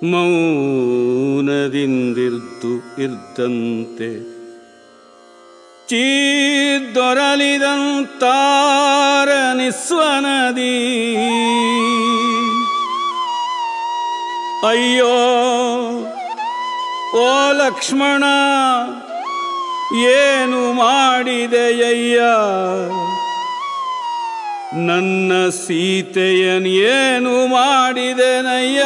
ಮೌನದಿಂದಿರ್ದು ಇರ್ದಂತೆ ಚೀದೊರಲಿದಂತಾರ ನಿಸ್ವನದಿ ಅಯ್ಯೋ ಓ ಲಕ್ಷ್ಮಣ ಏನು ಮಾಡಿದೆಯಯ್ಯ ನನ್ನ ಸೀತೆಯನ್ ಏನು ಮಾಡಿದೆನಯ್ಯ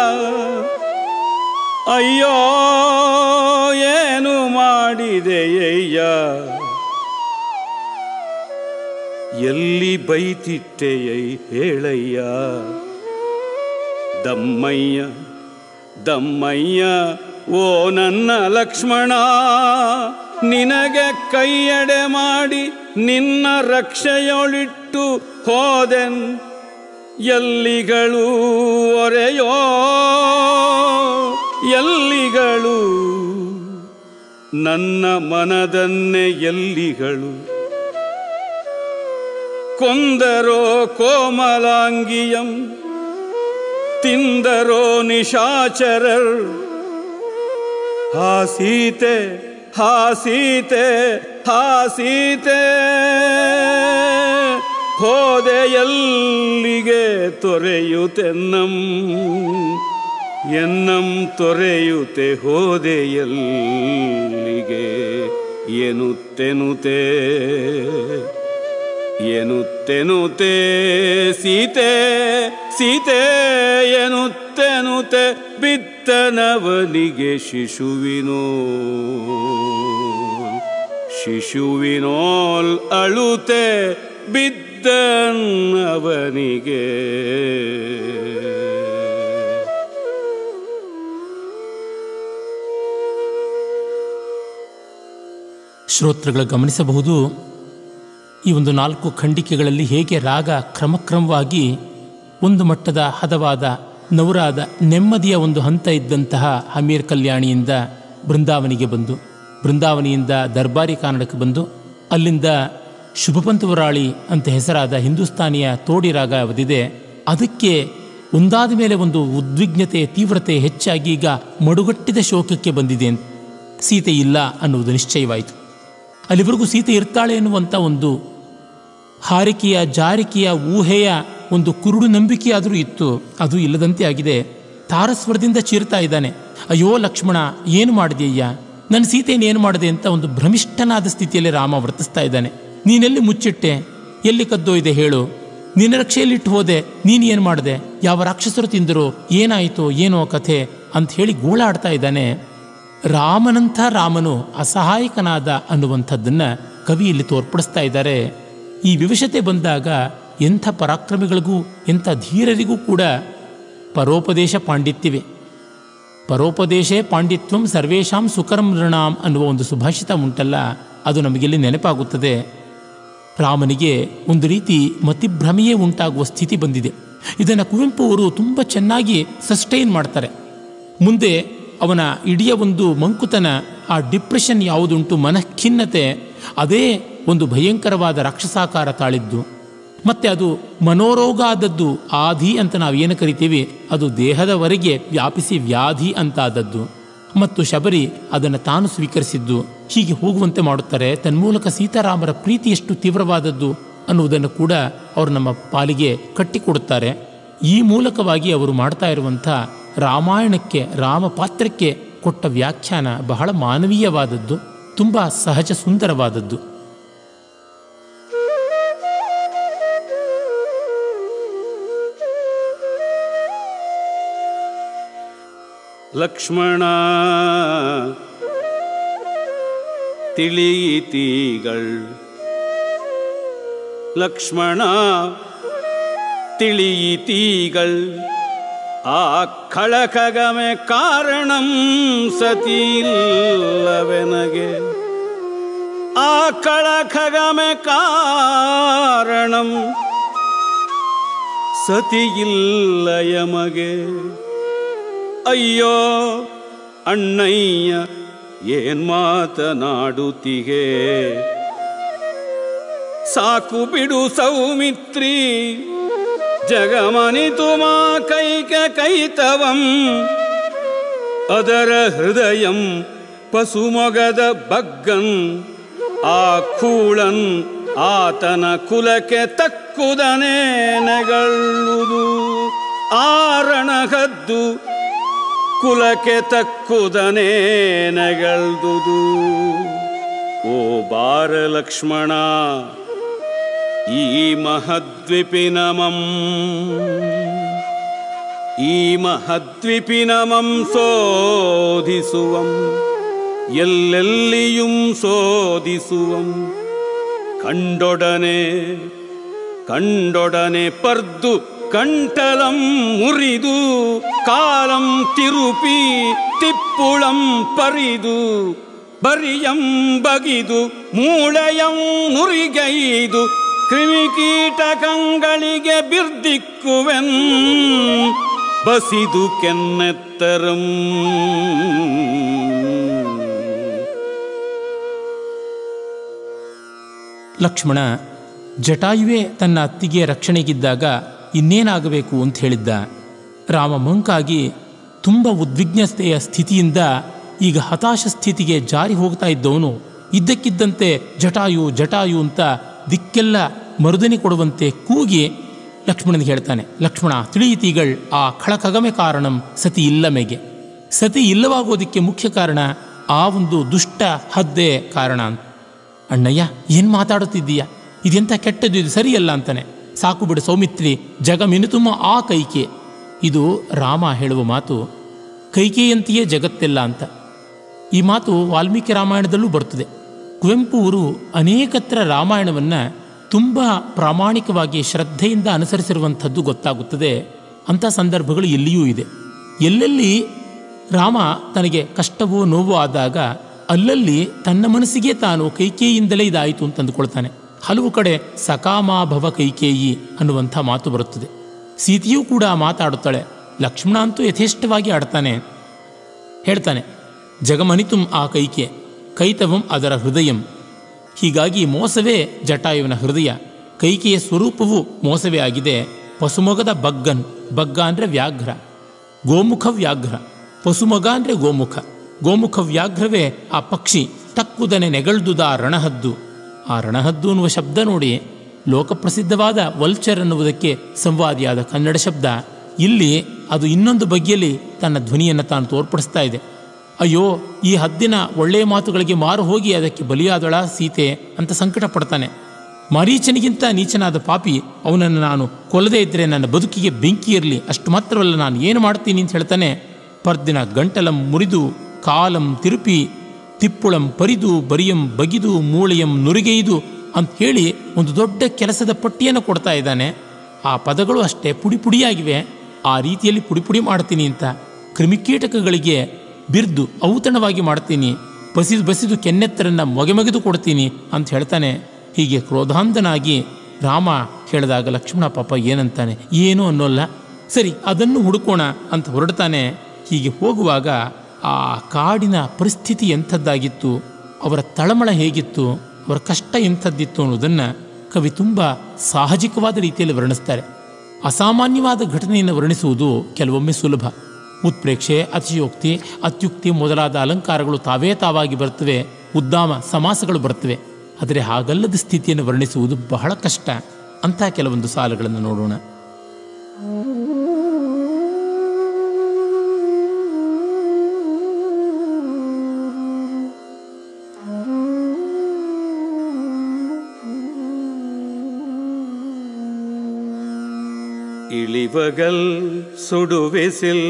ಅಯ್ಯೋ ಏನು ಮಾಡಿದೆಯಯ್ಯ ಎಲ್ಲಿ ಬೈತಿಟ್ಟೆಯೈ ಹೇಳಯ್ಯ ದಮ್ಮಯ್ಯ ದಮ್ಮಯ್ಯ ಓ ನನ್ನ ಲಕ್ಷ್ಮಣ ನಿನಗೆ ಕೈಯಡೆ ಮಾಡಿ ನಿನ್ನ ರಕ್ಷೆಯೊಳಿಟ್ಟು ಹೋದೆನ್ ಎಲ್ಲಿಗಳು ಒರೆಯೋ ಎಲ್ಲಿಗಳು ನನ್ನ ಮನದನ್ನೇ ಎಲ್ಲಿಗಳು ಕೊಂದರೋ ಕೋಮಲಾಂಗಿಯಂ ತಿಂದರೋ ನಿಶಾಚರರ್ ಹಾ ಸೀತೆ ಹಾ ಸೀತೆ ಹಾ ಸೀತೆ ಹೋದೆ ಎಲ್ಲಿಗೆ ತೊರೆಯುತೆನ್ನಂ ಎನ್ನಂ ತೊರೆಯುತೆ ಹೋದೆ ಎಲ್ಲಿಗೆ ಎನ್ನುತ್ತೆನುತೆ ಎನ್ನುತ್ತೆನುತೆ ಸೀತೆ ಸೀತೆ ಎನ್ನುತ್ತೆನುತೆ ಬಿತ್ತನವನಿಗೆ ಶಿಶುವಿನೋ ಶಿಶುವಿನೋಲ್ ಅಳುತೆ ಬಿದ್ದನವನಿಗೆ ಶ್ರೋತೃಗಳು ಗಮನಿಸಬಹುದು ಈ ಒಂದು ನಾಲ್ಕು ಖಂಡಿಕೆಗಳಲ್ಲಿ ಹೇಗೆ ರಾಗ ಕ್ರಮಕ್ರಮವಾಗಿ ಒಂದು ಮಟ್ಟದ ಹದವಾದ ನವರಾದ ನೆಮ್ಮದಿಯ ಒಂದು ಹಂತ ಇದ್ದಂತಹ ಹಮೀರ್ ಕಲ್ಯಾಣಿಯಿಂದ ಬೃಂದಾವನಿಗೆ ಬಂದು ಬೃಂದಾವನಿಯಿಂದ ದರ್ಬಾರಿ ಕಾನಡಕ್ಕೆ ಬಂದು ಅಲ್ಲಿಂದ ಶುಭಪಂತವರಾಳಿ ಅಂತ ಹೆಸರಾದ ಹಿಂದೂಸ್ತಾನಿಯ ತೋಡಿ ರಾಗ ಅವಧಿದೆ ಅದಕ್ಕೆ ಒಂದಾದ ಮೇಲೆ ಒಂದು ಉದ್ವಿಗ್ನತೆ ತೀವ್ರತೆ ಹೆಚ್ಚಾಗಿ ಈಗ ಮಡುಗಟ್ಟಿದ ಶೋಕಕ್ಕೆ ಬಂದಿದೆ ಅಂತ ಸೀತೆ ಇಲ್ಲ ಅನ್ನುವುದು ನಿಶ್ಚಯವಾಯಿತು ಅಲ್ಲಿವರೆಗೂ ಸೀತೆ ಇರ್ತಾಳೆ ಎನ್ನುವಂಥ ಒಂದು ಹಾರಿಕೆಯ ಜಾರಿಕೆಯ ಊಹೆಯ ಒಂದು ಕುರುಡು ನಂಬಿಕೆಯಾದರೂ ಇತ್ತು ಅದು ಇಲ್ಲದಂತೆ ಆಗಿದೆ ತಾರಸ್ವರದಿಂದ ಚೀರ್ತಾ ಇದ್ದಾನೆ ಅಯ್ಯೋ ಲಕ್ಷ್ಮಣ ಏನು ಮಾಡಿದೆಯ್ಯ ನನ್ನ ಸೀತೆಯನ್ನು ಏನು ಮಾಡಿದೆ ಅಂತ ಒಂದು ಭ್ರಮಿಷ್ಠನಾದ ಸ್ಥಿತಿಯಲ್ಲಿ ರಾಮ ವರ್ತಿಸ್ತಾ ಇದ್ದಾನೆ ನೀನೆಲ್ಲಿ ಮುಚ್ಚಿಟ್ಟೆ ಎಲ್ಲಿ ಕದ್ದೊಯ್ದೆ ಹೇಳು ನಿನ್ನ ರಕ್ಷೆಯಲ್ಲಿಟ್ಟು ಹೋದೆ ನೀನು ಏನು ಮಾಡಿದೆ ಯಾವ ರಾಕ್ಷಸರು ತಿಂದರು ಏನಾಯಿತು ಏನೋ ಕಥೆ ಅಂತ ಹೇಳಿ ಗೋಳಾಡ್ತಾ ಇದ್ದಾನೆ ರಾಮನಂಥ ರಾಮನು ಅಸಹಾಯಕನಾದ ಅನ್ನುವಂಥದ್ದನ್ನು ಕವಿ ಇಲ್ಲಿ ತೋರ್ಪಡಿಸ್ತಾ ಇದ್ದಾರೆ ಈ ವಿವಶತೆ ಬಂದಾಗ ಎಂಥ ಪರಾಕ್ರಮಿಗಳಿಗೂ ಎಂಥ ಧೀರರಿಗೂ ಕೂಡ ಪರೋಪದೇಶ ಪಾಂಡಿತ್ಯವೇ ಪರೋಪದೇಶೇ ಪಾಂಡಿತ್ವಂ ಸರ್ವೇಶಾಂ ಸುಕರಂ ನೃಣಾಂ ಅನ್ನುವ ಒಂದು ಸುಭಾಷಿತ ಉಂಟಲ್ಲ ಅದು ನಮಗೆಲ್ಲಿ ನೆನಪಾಗುತ್ತದೆ ರಾಮನಿಗೆ ಒಂದು ರೀತಿ ಮತಿಭ್ರಮೆಯೇ ಉಂಟಾಗುವ ಸ್ಥಿತಿ ಬಂದಿದೆ ಇದನ್ನು ಕುವೆಂಪು ಅವರು ತುಂಬ ಚೆನ್ನಾಗಿ ಸಸ್ಟೈನ್ ಮಾಡ್ತಾರೆ ಮುಂದೆ ಅವನ ಇಡೀ ಒಂದು ಮಂಕುತನ ಆ ಡಿಪ್ರೆಷನ್ ಯಾವುದುಂಟು ಮನಃಖಿನ್ನತೆ ಅದೇ ಒಂದು ಭಯಂಕರವಾದ ರಾಕ್ಷಸಾಕಾರ ತಾಳಿದ್ದು ಮತ್ತು ಅದು ಮನೋರೋಗ ಆದದ್ದು ಆಧಿ ಅಂತ ನಾವು ಏನು ಕರಿತೀವಿ ಅದು ದೇಹದವರೆಗೆ ವ್ಯಾಪಿಸಿ ವ್ಯಾಧಿ ಅಂತ ಆದದ್ದು ಮತ್ತು ಶಬರಿ ಅದನ್ನು ತಾನು ಸ್ವೀಕರಿಸಿದ್ದು ಹೀಗೆ ಹೋಗುವಂತೆ ಮಾಡುತ್ತಾರೆ ತನ್ಮೂಲಕ ಸೀತಾರಾಮರ ಪ್ರೀತಿ ಎಷ್ಟು ತೀವ್ರವಾದದ್ದು ಅನ್ನುವುದನ್ನು ಕೂಡ ಅವರು ನಮ್ಮ ಪಾಲಿಗೆ ಕಟ್ಟಿಕೊಡುತ್ತಾರೆ ಈ ಮೂಲಕವಾಗಿ ಅವರು ಮಾಡ್ತಾ ಇರುವಂಥ ರಾಮಾಯಣಕ್ಕೆ ರಾಮ ಪಾತ್ರಕ್ಕೆ ಕೊಟ್ಟ ವ್ಯಾಖ್ಯಾನ ಬಹಳ ಮಾನವೀಯವಾದದ್ದು ತುಂಬ ಸಹಜ ಸುಂದರವಾದದ್ದು ಲಕ್ಷ್ಮಣ ತಿಳಿಯಿತೀಗಳ್ ಲಕ್ಷ್ಮಣ ತಿಳಿಯಿತೀಗಳ್ ಆ ಖಳಖಗಮೆ ಕಾರಣಂ ಸತಿಲ್ಲವೆನಗೆ ಆ ಕಳಖಗಮೆ ಕಾರಣಂ ಸತಿಯಿಲ್ಲ ಯಮಗೆ ಅಯ್ಯೋ ಅಣ್ಣಯ್ಯ ಏನ್ ಮಾತನಾಡುತ್ತಿಗೆ ಸಾಕು ಬಿಡು ಸೌಮಿತ್ರಿ ಜಗಮನಿತು ಮಾ ಕೈಕ ಕೈತವಂ ಅದರ ಹೃದಯಂ ಪಸುಮೊಗದ ಬಗ್ಗನ್ ಆ ಕೂಳನ್ ಆತನ ಕುಲಕ್ಕೆ ತಕ್ಕುದನೇ ನೆಗಳುವುದು ಆರಣಗದ್ದು ಕುಲಕ್ಕೆ ತಕ್ಕುದನೇ ನೆಗಳ್ದುದು ಓ ಬಾರ ಲಕ್ಷ್ಮಣ ಈ ಮಹದ್ವಿಪಿನಮಂ ಈ ಮಹದ್ವಿಪಿನಮಂ ಸೋಧಿಸುವಂ ಎಲ್ಲೆಲ್ಲಿയും ಸೋಧಿಸುವಂ ಕಂಡೊಡನೆ ಕಂಡೊಡನೆ ಪರ್ದು ಕಂಠಲಂ ಮುರಿದು ಕಾಲಂ ತಿರುಪಿ ತಿಪ್ಪುಳಂ ಪರಿದು ಬರಿಯಂ ಬಗಿದು ಮೂಳೆಯಂ ನುರಿಗೈದು ಕ್ರಿಮಿಕೀಟಕಂಗಳಿಗೆ ಬಿರ್ದಿಕ್ಕುವೆನ್ ಬಸಿದು ಕೆನ್ನೆತ್ತರಂ ಲಕ್ಷ್ಮಣ ಜಟಾಯುವೇ ತನ್ನ ಅತ್ತಿಗೆ ರಕ್ಷಣೆಗಿದ್ದಾಗ ಇನ್ನೇನಾಗಬೇಕು ಅಂತ ಹೇಳಿದ್ದ ರಾಮ ಮಂಕಾಗಿ ತುಂಬ ಉದ್ವಿಗ್ನತೆಯ ಸ್ಥಿತಿಯಿಂದ ಈಗ ಹತಾಶ ಸ್ಥಿತಿಗೆ ಜಾರಿ ಹೋಗ್ತಾ ಇದ್ದವನು ಇದ್ದಕ್ಕಿದ್ದಂತೆ ಜಟಾಯು ಜಟಾಯು ಅಂತ ದಿಕ್ಕೆಲ್ಲ ಮರುದನಿ ಕೊಡುವಂತೆ ಕೂಗಿ ಲಕ್ಷ್ಮಣನಿಗೆ ಹೇಳ್ತಾನೆ ಲಕ್ಷ್ಮಣ ತಿಳಿಯಿತೀಗಳ್ ಆ ಖಳಕಗಮೆ ಕಾರಣಂ ಸತಿ ಇಲ್ಲಮೆಗೆ ಸತಿ ಇಲ್ಲವಾಗೋದಕ್ಕೆ ಮುಖ್ಯ ಕಾರಣ ಆ ಒಂದು ದುಷ್ಟ ಹದ್ದೆ ಕಾರಣ ಅಂತ ಅಣ್ಣಯ್ಯ ಏನು ಮಾತಾಡುತ್ತಿದ್ದೀಯ ಇದೆಂಥ ಕೆಟ್ಟದ್ದು ಇದು ಸರಿಯಲ್ಲ ಅಂತಾನೆ ಸಾಕು ಬಿಡು ಸೌಮಿತ್ರಿ ಜಗ ಮಿನುತುಮ ಆ ಕೈಕೆ ಇದು ರಾಮ ಹೇಳುವ ಮಾತು ಕೈಕೆಯಂತೆಯೇ ಜಗತ್ತೆಲ್ಲ ಅಂತ ಈ ಮಾತು ವಾಲ್ಮೀಕಿ ರಾಮಾಯಣದಲ್ಲೂ ಬರ್ತದೆ ಕುವೆಂಪು ಅವರು ಅನೇಕತ್ರ ರಾಮಾಯಣವನ್ನು ತುಂಬ ಪ್ರಾಮಾಣಿಕವಾಗಿ ಶ್ರದ್ಧೆಯಿಂದ ಅನುಸರಿಸಿರುವಂಥದ್ದು ಗೊತ್ತಾಗುತ್ತದೆ ಅಂಥ ಸಂದರ್ಭಗಳು ಎಲ್ಲಿಯೂ ಇದೆ ಎಲ್ಲೆಲ್ಲಿ ರಾಮ ತನಗೆ ಕಷ್ಟವೋ ನೋವೋ ಆದಾಗ ಅಲ್ಲಲ್ಲಿ ತನ್ನ ಮನಸ್ಸಿಗೆ ತಾನು ಕೈಕೇಯಿಯಿಂದಲೇ ಇದಾಯಿತು ಅಂತ ಅಂದುಕೊಳ್ತಾನೆ ಹಲವು ಕಡೆ ಸಕಾಮಾಭವ ಕೈಕೇಯಿ ಅನ್ನುವಂಥ ಮಾತು ಬರುತ್ತದೆ ಸೀತೆಯೂ ಕೂಡ ಮಾತಾಡುತ್ತಾಳೆ ಲಕ್ಷ್ಮಣ ಅಂತೂ ಯಥೇಷ್ಟವಾಗಿ ಆಡ್ತಾನೆ ಹೇಳ್ತಾನೆ ಜಗಮನಿತುಂ ಆ ಕೈಕೆ ಕೈತವಂ ಅದರ ಹೃದಯಂ ಹೀಗಾಗಿ ಮೋಸವೇ ಜಟಾಯುವಿನ ಹೃದಯ ಕೈಕೆಯ ಸ್ವರೂಪವು ಮೋಸವೇ ಆಗಿದೆ ಪಸುಮೊಗದ ಬಗ್ಗನ್ ಬಗ್ಗ ಅಂದರೆ ವ್ಯಾಘ್ರ ಗೋಮುಖ ವ್ಯಾಘ್ರ ಪಸುಮೊಗ ಅಂದರೆ ಗೋಮುಖ ಗೋಮುಖ ವ್ಯಾಘ್ರವೇ ಆ ಪಕ್ಷಿ ಟಕ್ಕುದನೆ ನೆಗಳ್ದುದ ರಣಹದ್ದು ಆ ರಣಹದ್ದು ಅನ್ನುವ ಶಬ್ದ ನೋಡಿ ಲೋಕಪ್ರಸಿದ್ಧವಾದ ವಲ್ಚರ್ ಅನ್ನುವುದಕ್ಕೆ ಸಂವಾದಿಯಾದ ಕನ್ನಡ ಶಬ್ದ ಇಲ್ಲಿ ಅದು ಇನ್ನೊಂದು ಬಗೆಯಲ್ಲಿ ತನ್ನ ಧ್ವನಿಯನ್ನು ತಾನು ತೋರ್ಪಡಿಸ್ತಾ ಇದೆ ಅಯ್ಯೋ ಈ ಹದ್ದಿನ ಒಳ್ಳೆಯ ಮಾತುಗಳಿಗೆ ಮಾರು ಹೋಗಿ ಅದಕ್ಕೆ ಬಲಿಯಾದಳ ಸೀತೆ ಅಂತ ಸಂಕಟ ಪಡ್ತಾನೆ ಮರೀಚನಿಗಿಂತ ನೀಚನಾದ ಪಾಪಿ ಅವನನ್ನು ನಾನು ಕೊಲ್ಲದೇ ಇದ್ದರೆ ನನ್ನ ಬದುಕಿಗೆ ಬೆಂಕಿ ಇರಲಿ ಅಷ್ಟು ಮಾತ್ರವಲ್ಲ ನಾನು ಏನು ಮಾಡ್ತೀನಿ ಅಂತ ಹೇಳ್ತಾನೆ ಪರ್ದಿನ ಗಂಟಲಂ ಮುರಿದು ಕಾಲಂ ತಿರುಪಿ ತಿಪ್ಪುಳಂ ಪರಿದು ಬರಿಯಂ ಬಗಿದು ಮೂಳೆಯಂ ನುರಿಗೆಯ್ದು ಅಂತ ಹೇಳಿ ಒಂದು ದೊಡ್ಡ ಕೆಲಸದ ಪಟ್ಟಿಯನ್ನು ಕೊಡ್ತಾ ಇದ್ದಾನೆ ಆ ಪದಗಳು ಅಷ್ಟೇ ಪುಡಿ ಪುಡಿಯಾಗಿವೆ ಆ ರೀತಿಯಲ್ಲಿ ಪುಡಿ ಪುಡಿ ಮಾಡ್ತೀನಿ ಅಂತ ಕ್ರಿಮಿಕೀಟಕಗಳಿಗೆ ಬಿರ್ದು ಔತಣವಾಗಿ ಮಾಡ್ತೀನಿ ಬಸಿದು ಬಸಿದು ಕೆನ್ನೆತ್ತರನ್ನ ಮೊಗೆಮಗೆದು ಕೊಡ್ತೀನಿ ಅಂತ ಹೇಳ್ತಾನೆ ಹೀಗೆ ಕ್ರೋಧಾಂಧನಾಗಿ ರಾಮ ಹೇಳಿದಾಗ ಲಕ್ಷ್ಮಣ ಪಾಪ ಏನಂತಾನೆ ಏನೂ ಅನ್ನೋಲ್ಲ ಸರಿ ಅದನ್ನು ಹುಡುಕೋಣ ಅಂತ ಹೊರಡ್ತಾನೆ ಹೀಗೆ ಹೋಗುವಾಗ ಆ ಕಾಡಿನ ಪರಿಸ್ಥಿತಿ ಎಂಥದ್ದಾಗಿತ್ತು ಅವರ ತಳಮಳ ಹೇಗಿತ್ತು ಅವರ ಕಷ್ಟ ಎಂಥದ್ದಿತ್ತು ಅನ್ನೋದನ್ನು ಕವಿ ತುಂಬ ಸಾಹಜಿಕವಾದ ರೀತಿಯಲ್ಲಿ ವರ್ಣಿಸ್ತಾರೆ ಅಸಾಮಾನ್ಯವಾದ ಘಟನೆಯನ್ನು ವರ್ಣಿಸುವುದು ಕೆಲವೊಮ್ಮೆ ಸುಲಭ ಉತ್ಪ್ರೇಕ್ಷೆ ಅತಿಶಯೋಕ್ತಿ ಅತ್ಯುಕ್ತಿ ಮೊದಲಾದ ಅಲಂಕಾರಗಳು ತಾವೇ ತಾವಾಗಿ ಬರ್ತವೆ ಉದ್ದಾಮ ಸಮಾಸಗಳು ಬರ್ತವೆ ಆದರೆ ಹಾಗಲ್ಲದ ಸ್ಥಿತಿಯನ್ನು ವರ್ಣಿಸುವುದು ಬಹಳ ಕಷ್ಟ ಅಂತ ಕೆಲವೊಂದು ಸಾಲುಗಳನ್ನು ನೋಡೋಣ இழிவகல் சுடுவிசில்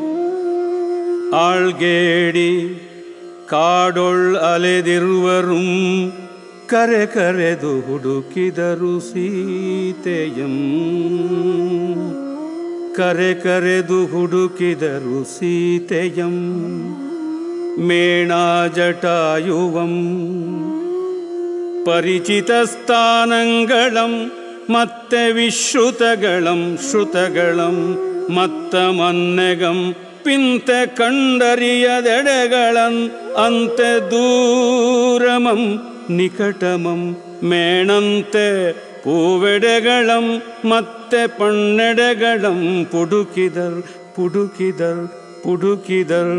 ஆழ்கேடி ಕಾಡೊಳ್ ಅಲೆದಿರುವರುಂ ಕರೆ ಕರೆದು ಹುಡುಕಿದರು ಸೀತೆಯಂ ಕರೆ ಕರೆದು ಹುಡುಕಿದರು ಸೀತೆಯಂ ಮೇಣಾ ಜಟಾಯುವಂ ಪರಿಚಿತ ಸ್ಥಾನಂಗಳಂ ಮತ್ತೆ ವಿಶ್ರುತಗಳಂ ಶ್ರುತಗಳಂ ಮತ್ತ ಮನ್ನೆಗಂ ಪಿಂತೆ ಕಂಡರಿಯದೆಡೆಗಳನ್ ಅಂತೆ ದೂರಮಂ ನಿಕಟಮಂ ಮೇಣಂತೆ പൂവെടകളം മത്തെ പണ്ണെടകളം പുടുക്കിതർ പുടുക്കിതർ ಪುಡುಕಿದರ್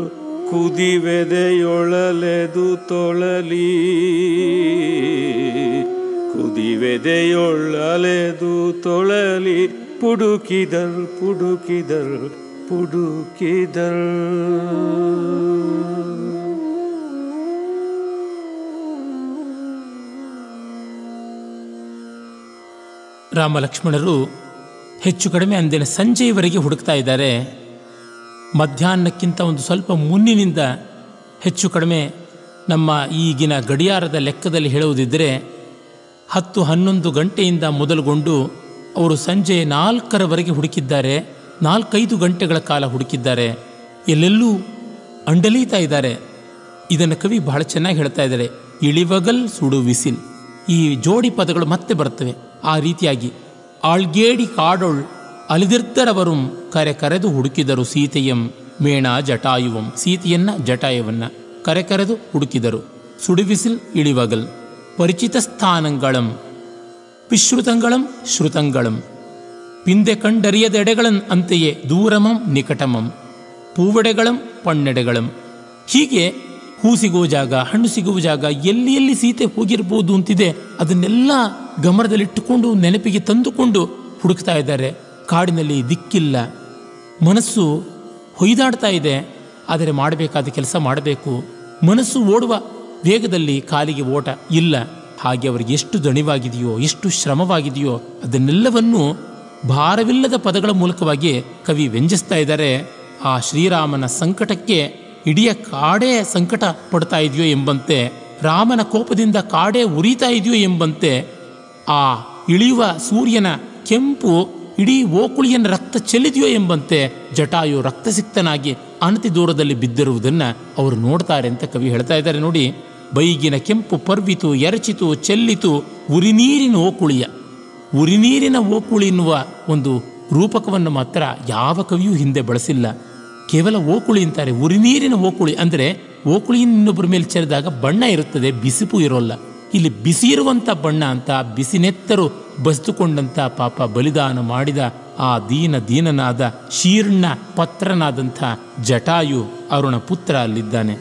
ಕುದಿವೆದೆಯೊಳಲೆದು ತೊಳಲಿ ಕುದಿವೆದೆಯೊಳಲೆದು ತೊಳಲಿ ಪುಡುಕಿದರ್ ಪುಡುಕಿದರ್ ಪುಡುಕಿದರ್ ರಾಮ ಲಕ್ಷ್ಮಣರು ಹೆಚ್ಚು ಕಡಿಮೆ ಅಂದಿನ ಸಂಜೆಯವರೆಗೆ ಹುಡುಕ್ತಾ ಇದ್ದಾರೆ ಮಧ್ಯಾಹ್ನಕ್ಕಿಂತ ಒಂದು ಸ್ವಲ್ಪ ಮುನ್ನಿನಿಂದ ಹೆಚ್ಚು ಕಡಿಮೆ ನಮ್ಮ ಈಗಿನ ಗಡಿಯಾರದ ಲೆಕ್ಕದಲ್ಲಿ ಹೇಳುವುದಿದ್ದರೆ ಹತ್ತು ಹನ್ನೊಂದು ಗಂಟೆಯಿಂದ ಮೊದಲುಗೊಂಡು ಅವರು ಸಂಜೆ ನಾಲ್ಕರವರೆಗೆ ಹುಡುಕಿದ್ದಾರೆ ನಾಲ್ಕೈದು ಗಂಟೆಗಳ ಕಾಲ ಹುಡುಕಿದ್ದಾರೆ ಎಲ್ಲೆಲ್ಲೂ ಅಂಡಲೀತಾ ಇದ್ದಾರೆ ಇದನ್ನು ಕವಿ ಬಹಳ ಚೆನ್ನಾಗಿ ಹೇಳ್ತಾ ಇದ್ದಾರೆ ಇಳಿವಗಲ್ ಸುಡು ವಿಸಿಲ್ ಈ ಜೋಡಿ ಪದಗಳು ಮತ್ತೆ ಬರ್ತವೆ ಆ ರೀತಿಯಾಗಿ ಆಳ್ಗೇಡಿ ಕಾಡೊಳ್ ಅಲಿದಿರ್ದರವರುಂ ಕರೆ ಕರೆದು ಹುಡುಕಿದರು ಸೀತೆಯಂ ಮೇಣ ಜಟಾಯುವಂ ಸೀತೆಯನ್ನ ಜಟಾಯುವನ್ನ ಕರೆ ಕರೆದು ಹುಡುಕಿದರು ಸುಡುವಿಸಿಲ್ ಇಳಿವಗಲ್ ಪರಿಚಿತ ಸ್ಥಾನಂಗಳಂ ವಿಶ್ರುತಂಗಳಂ ಶ್ರುತಂಗಳಂ ಪಿಂದೆ ಕಂಡರಿಯದೆಡೆಗಳನ್ ಅಂತೆಯೇ ದೂರಮಂ ನಿಕಟಮಂ ಪೂವೆಡೆಗಳಂ ಪಣ್ಣೆಡೆಗಳಂ ಹೀಗೆ ಹೂ ಸಿಗುವ ಜಾಗ ಹಣ್ಣು ಸಿಗುವ ಜಾಗ ಎಲ್ಲಿ ಎಲ್ಲಿ ಸೀತೆ ಹೋಗಿರ್ಬೋದು ಅಂತಿದೆ ಅದನ್ನೆಲ್ಲ ಗಮನದಲ್ಲಿಟ್ಟುಕೊಂಡು ನೆನಪಿಗೆ ತಂದುಕೊಂಡು ಹುಡುಕ್ತಾ ಇದ್ದಾರೆ ಕಾಡಿನಲ್ಲಿ ದಿಕ್ಕಿಲ್ಲ ಮನಸ್ಸು ಹೊಯ್ದಾಡ್ತಾ ಇದೆ ಆದರೆ ಮಾಡಬೇಕಾದ ಕೆಲಸ ಮಾಡಬೇಕು ಮನಸ್ಸು ಓಡುವ ವೇಗದಲ್ಲಿ ಕಾಲಿಗೆ ಓಟ ಇಲ್ಲ ಹಾಗೆ ಅವರಿಗೆ ಎಷ್ಟು ದಣಿವಾಗಿದೆಯೋ ಎಷ್ಟು ಶ್ರಮವಾಗಿದೆಯೋ ಅದನ್ನೆಲ್ಲವನ್ನು ಭಾರವಿಲ್ಲದ ಪದಗಳ ಮೂಲಕವಾಗಿ ಕವಿ ವ್ಯಂಜಿಸ್ತಾ ಇದ್ದಾರೆ ಆ ಶ್ರೀರಾಮನ ಸಂಕಟಕ್ಕೆ ಇಡೀ ಕಾಡೇ ಸಂಕಟ ಪಡ್ತಾ ಇದೆಯೋ ಎಂಬಂತೆ ರಾಮನ ಕೋಪದಿಂದ ಕಾಡೇ ಉರಿತಾ ಇದೆಯೋ ಎಂಬಂತೆ ಆ ಇಳಿಯುವ ಸೂರ್ಯನ ಕೆಂಪು ಇಡೀ ಓಕುಳಿಯನ ರಕ್ತ ಚೆಲ್ಲಿದೆಯೋ ಎಂಬಂತೆ ಜಟಾಯು ರಕ್ತಸಿಕ್ತನಾಗಿ ಅನತಿ ದೂರದಲ್ಲಿ ಬಿದ್ದಿರುವುದನ್ನು ಅವರು ನೋಡ್ತಾರೆ ಅಂತ ಕವಿ ಹೇಳ್ತಾ ಇದ್ದಾರೆ ನೋಡಿ ಬೈಗಿನ ಕೆಂಪು ಪರ್ವಿತು ಎರಚಿತು ಚೆಲ್ಲಿತು ಉರಿನೀರಿನ ಓಕುಳಿಯ ಉರಿನೀರಿನ ಓಕುಳಿ ಎನ್ನುವ ಒಂದು ರೂಪಕವನ್ನು ಮಾತ್ರ ಯಾವ ಕವಿಯೂ ಹಿಂದೆ ಬಳಸಿಲ್ಲ ಕೇವಲ ಓಕುಳಿ ಅಂತಾರೆ ಉರಿನೀರಿನ ಓಕುಳಿ ಅಂದರೆ ಓಕುಳಿ ಇನ್ನೊಬ್ಬರ ಮೇಲೆ ಚೆಲ್ಲಿದಾಗ ಬಣ್ಣ ಇರುತ್ತದೆ ಬಿಸಿಪು ಇರೋಲ್ಲ ಇಲ್ಲಿ ಬಿಸಿ ಇರುವಂಥ ಬಣ್ಣ ಅಂತ ಬಿಸಿನೆತ್ತರು ಬಸ್ದುಕೊಂಡಂಥ ಪಾಪ ಬಲಿದಾನ ಮಾಡಿದ ಆ ದೀನ ದೀನನಾದ ಶೀರ್ಣ ಪತ್ರನಾದಂಥ ಜಟಾಯು ಅರುಣ ಪುತ್ರ ಅಲ್ಲಿದ್ದಾನೆ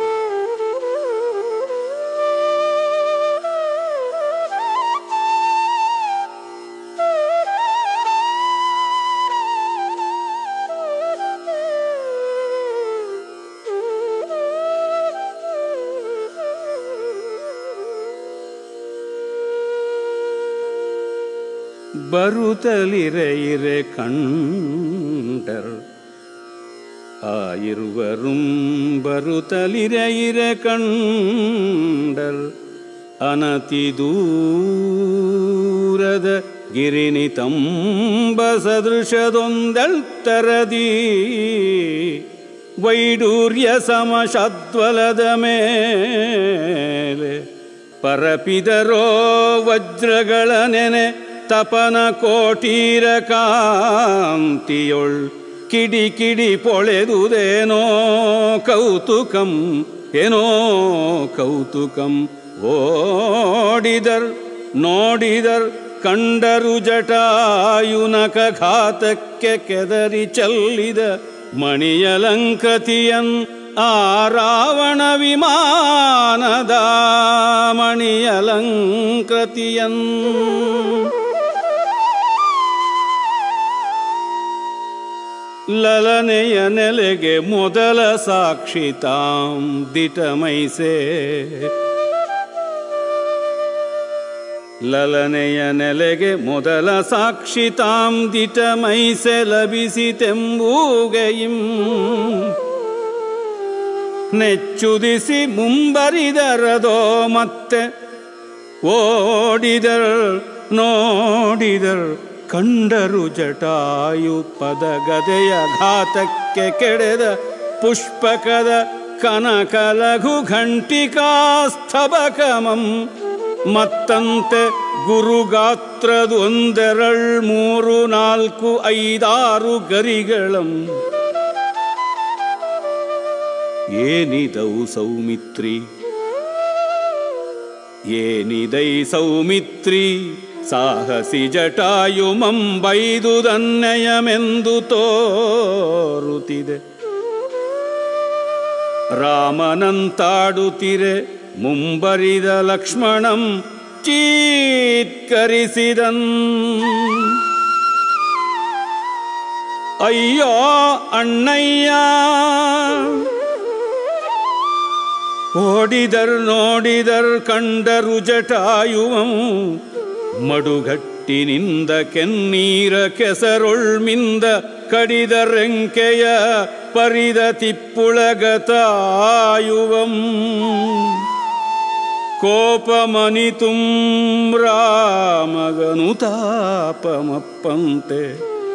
ಬರುತ್ತಲಿರೆ ಇರೆ ಕಂಡರ್ ஆயிருவரும் ಬರುತ್ತಲಿರೆ ಕಂಡರ್ ಅನತಿ ದೂರದ ಗಿರಿನಿತಂಬ ಸದೃಶದೊಂದಳ್ತರದಿ ವೈಡೂರ್ಯ ಸಮಶದ್ವಲದ ಮೇಲೆ ಪರಪಿದರೋ ವಜ್ರಗಳ ನೆನೆ ತಪನ ಕೋಟೀರ ಕಾಂತಿಯೊಳ್ ಕಿಡಿ ಕಿಡಿ ಪೊಳೆದುದೇನೋ ಕೌತುಕಂ ಏನೋ ಕೌತುಕಂ ಓಡಿದರ್ ನೋಡಿದರ್ ಕಂಡರು ಜಟಾಯುನಕ ಘಾತಕ್ಕೆ ಕೆದರಿ ಚೆಲ್ಲಿದ ಮಣಿಯಲಂಕೃತಿಯನ್ ಆ ರಾವಣ ವಿಮಾನದ ಮಣಿಯಲಂಕೃತಿಯನ್ ಲಲನೆಯ ನೆಲೆಗೆ ಮೊದಲ ಸಾಕ್ಷಿ ತಾಂ ದಿಟಮೈಸೆ ಲಲನೆಯ ನೆಲೆಗೆ ಮೊದಲ ಸಾಕ್ಷಿ ತಾಂ ದಿಟಮೈಸೆ ಲಭಿಸಿತೆಂಬೂಗೆಯಿಂ ನೆಚ್ಚುದಿಸಿ ಮುಂಬರಿದರದೋ ಮತ್ತೆ ಓಡಿದರ್ ನೋಡಿದರ್ ಕಂಡರು ಜಟಾಯು ಪದಗದೆಯ ಘಾತಕ್ಕೆ ಕೆಡೆದ ಪುಷ್ಪಕದ ಕನಕ ಲಘು ಘಂಟಿಕಾಸ್ತಬಕಮಂ ಮತ್ತಂತೆ ಗುರುಗಾತ್ರದೊಂದೆರಳ್ ಮೂರು ನಾಲ್ಕು ಐದಾರು ಗರಿಗಳಂ ಏನಿದವು ಸೌಮಿತ್ರಿ ಏನಿದೈ ಸೌಮಿತ್ರಿ ಸಾಹಸಿ ಜಟಾಯು ಮಂಬೈದುದನ್ನಯಮೆಂದು ತೋರುತ್ತಿದೆ ರಾಮನಂತಾಡುತ್ತಿರೆ ಮುಂಬರಿದ ಲಕ್ಷ್ಮಣಂ ಚೀತ್ಕರಿಸಿದನ್ ಅಯ್ಯೋ ಅಣ್ಣಯ್ಯ ಓಡಿದರ್ ನೋಡಿದರ್ ಕಂಡರು ಜಟಾಯುವಂ ಮಡುಗಟ್ಟಿನಿಂದ ಕೆನ್ನೀರ ಕೆಸರೊಳ್ಮಿಂದ ಕಡಿದರೆಂಕೆಯ ಪರಿದ ತಿಪ್ಪುಳಗತಾಯುವಂ ಕೋಪಮನಿತುಂ ರಾಮಗನು ತಾಪಮಪ್ಪಂತೆ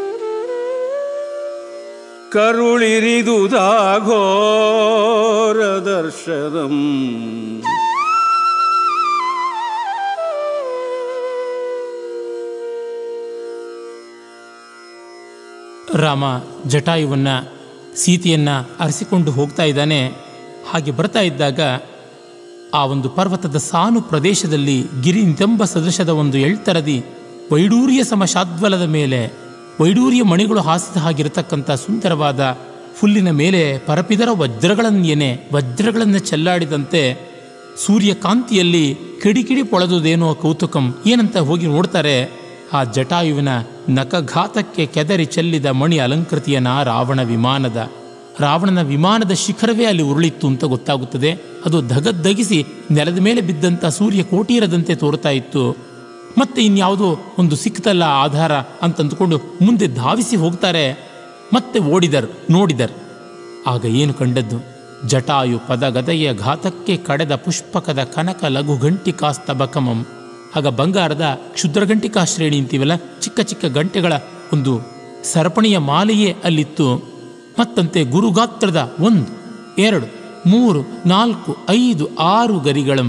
ಕರುಳಿರಿದುದಾಘೋರ ದರ್ಶನಂ ರಾಮ ಜಟಾಯುವನ್ನ ಸೀತೆಯನ್ನ ಅರಸಿಕೊಂಡು ಹೋಗ್ತಾ ಇದ್ದಾನೆ ಹಾಗೆ ಬರ್ತಾ ಇದ್ದಾಗ ಆ ಒಂದು ಪರ್ವತದ ಸಾನು ಪ್ರದೇಶದಲ್ಲಿ ಗಿರಿ ನಿತಂಬ ಸದೃಶದ ಒಂದು ಎಳ್ತರದಿ ವೈಡೂರ್ಯ ಸಮಶಾದ್ವಲದ ಮೇಲೆ ವೈಡೂರ್ಯ ಮಣಿಗಳು ಹಾಸಿದ ಹಾಗಿರತಕ್ಕಂಥ ಸುಂದರವಾದ ಹುಲ್ಲಿನ ಮೇಲೆ ಪರಪಿದರ ವಜ್ರಗಳನ್ನೇನೆ ವಜ್ರಗಳನ್ನು ಚೆಲ್ಲಾಡಿದಂತೆ ಸೂರ್ಯಕಾಂತಿಯಲ್ಲಿ ಕಿಡಿಕಿಡಿ ಪೊಳೆದುದೇನೋ ಕೌತುಕಂ ಏನಂತ ಹೋಗಿ ನೋಡ್ತಾರೆ ಆ ಜಟಾಯುವಿನ ನಖಘಾತಕ್ಕೆ ಕೆದರಿ ಚೆಲ್ಲಿದ ಮಣಿ ಅಲಂಕೃತಿಯನ ರಾವಣ ವಿಮಾನದ ರಾವಣನ ವಿಮಾನದ ಶಿಖರವೇ ಅಲ್ಲಿ ಉರುಳಿತ್ತು ಅಂತ ಗೊತ್ತಾಗುತ್ತದೆ ಅದು ಧಗದ್ದಗಿಸಿ ನೆಲದ ಮೇಲೆ ಬಿದ್ದಂಥ ಸೂರ್ಯ ಕೋಟೀರದಂತೆ ತೋರ್ತಾ ಇತ್ತು ಮತ್ತೆ ಇನ್ಯಾವುದೋ ಒಂದು ಸಿಕ್ತಲ್ಲ ಆಧಾರ ಅಂತ ಅಂದುಕೊಂಡು ಮುಂದೆ ಧಾವಿಸಿ ಹೋಗ್ತಾರೆ ಮತ್ತೆ ಓಡಿದರ್ ನೋಡಿದರ್ ಆಗ ಏನು ಕಂಡದ್ದು ಜಟಾಯು ಪದಗದೆಯ ಘಾತಕ್ಕೆ ಕಡೆದ ಪುಷ್ಪಕದ ಕನಕ ಲಘು ಗಂಟಿಕಾ ಸ್ತಬಕಮಂ ಆಗ ಬಂಗಾರದ ಕ್ಷುದ್ರಗಂಟಿಕಾ ಶ್ರೇಣಿ ಅಂತೀವಲ್ಲ ಚಿಕ್ಕ ಚಿಕ್ಕ ಗಂಟೆಗಳ ಒಂದು ಸರಪಣಿಯ ಮಾಲೆಯೇ ಅಲ್ಲಿತ್ತು ಮತ್ತಂತೆ ಗುರುಗಾತ್ರದ ಒಂದು ಎರಡು ಮೂರು ನಾಲ್ಕು ಐದು ಆರು ಗರಿಗಳಂ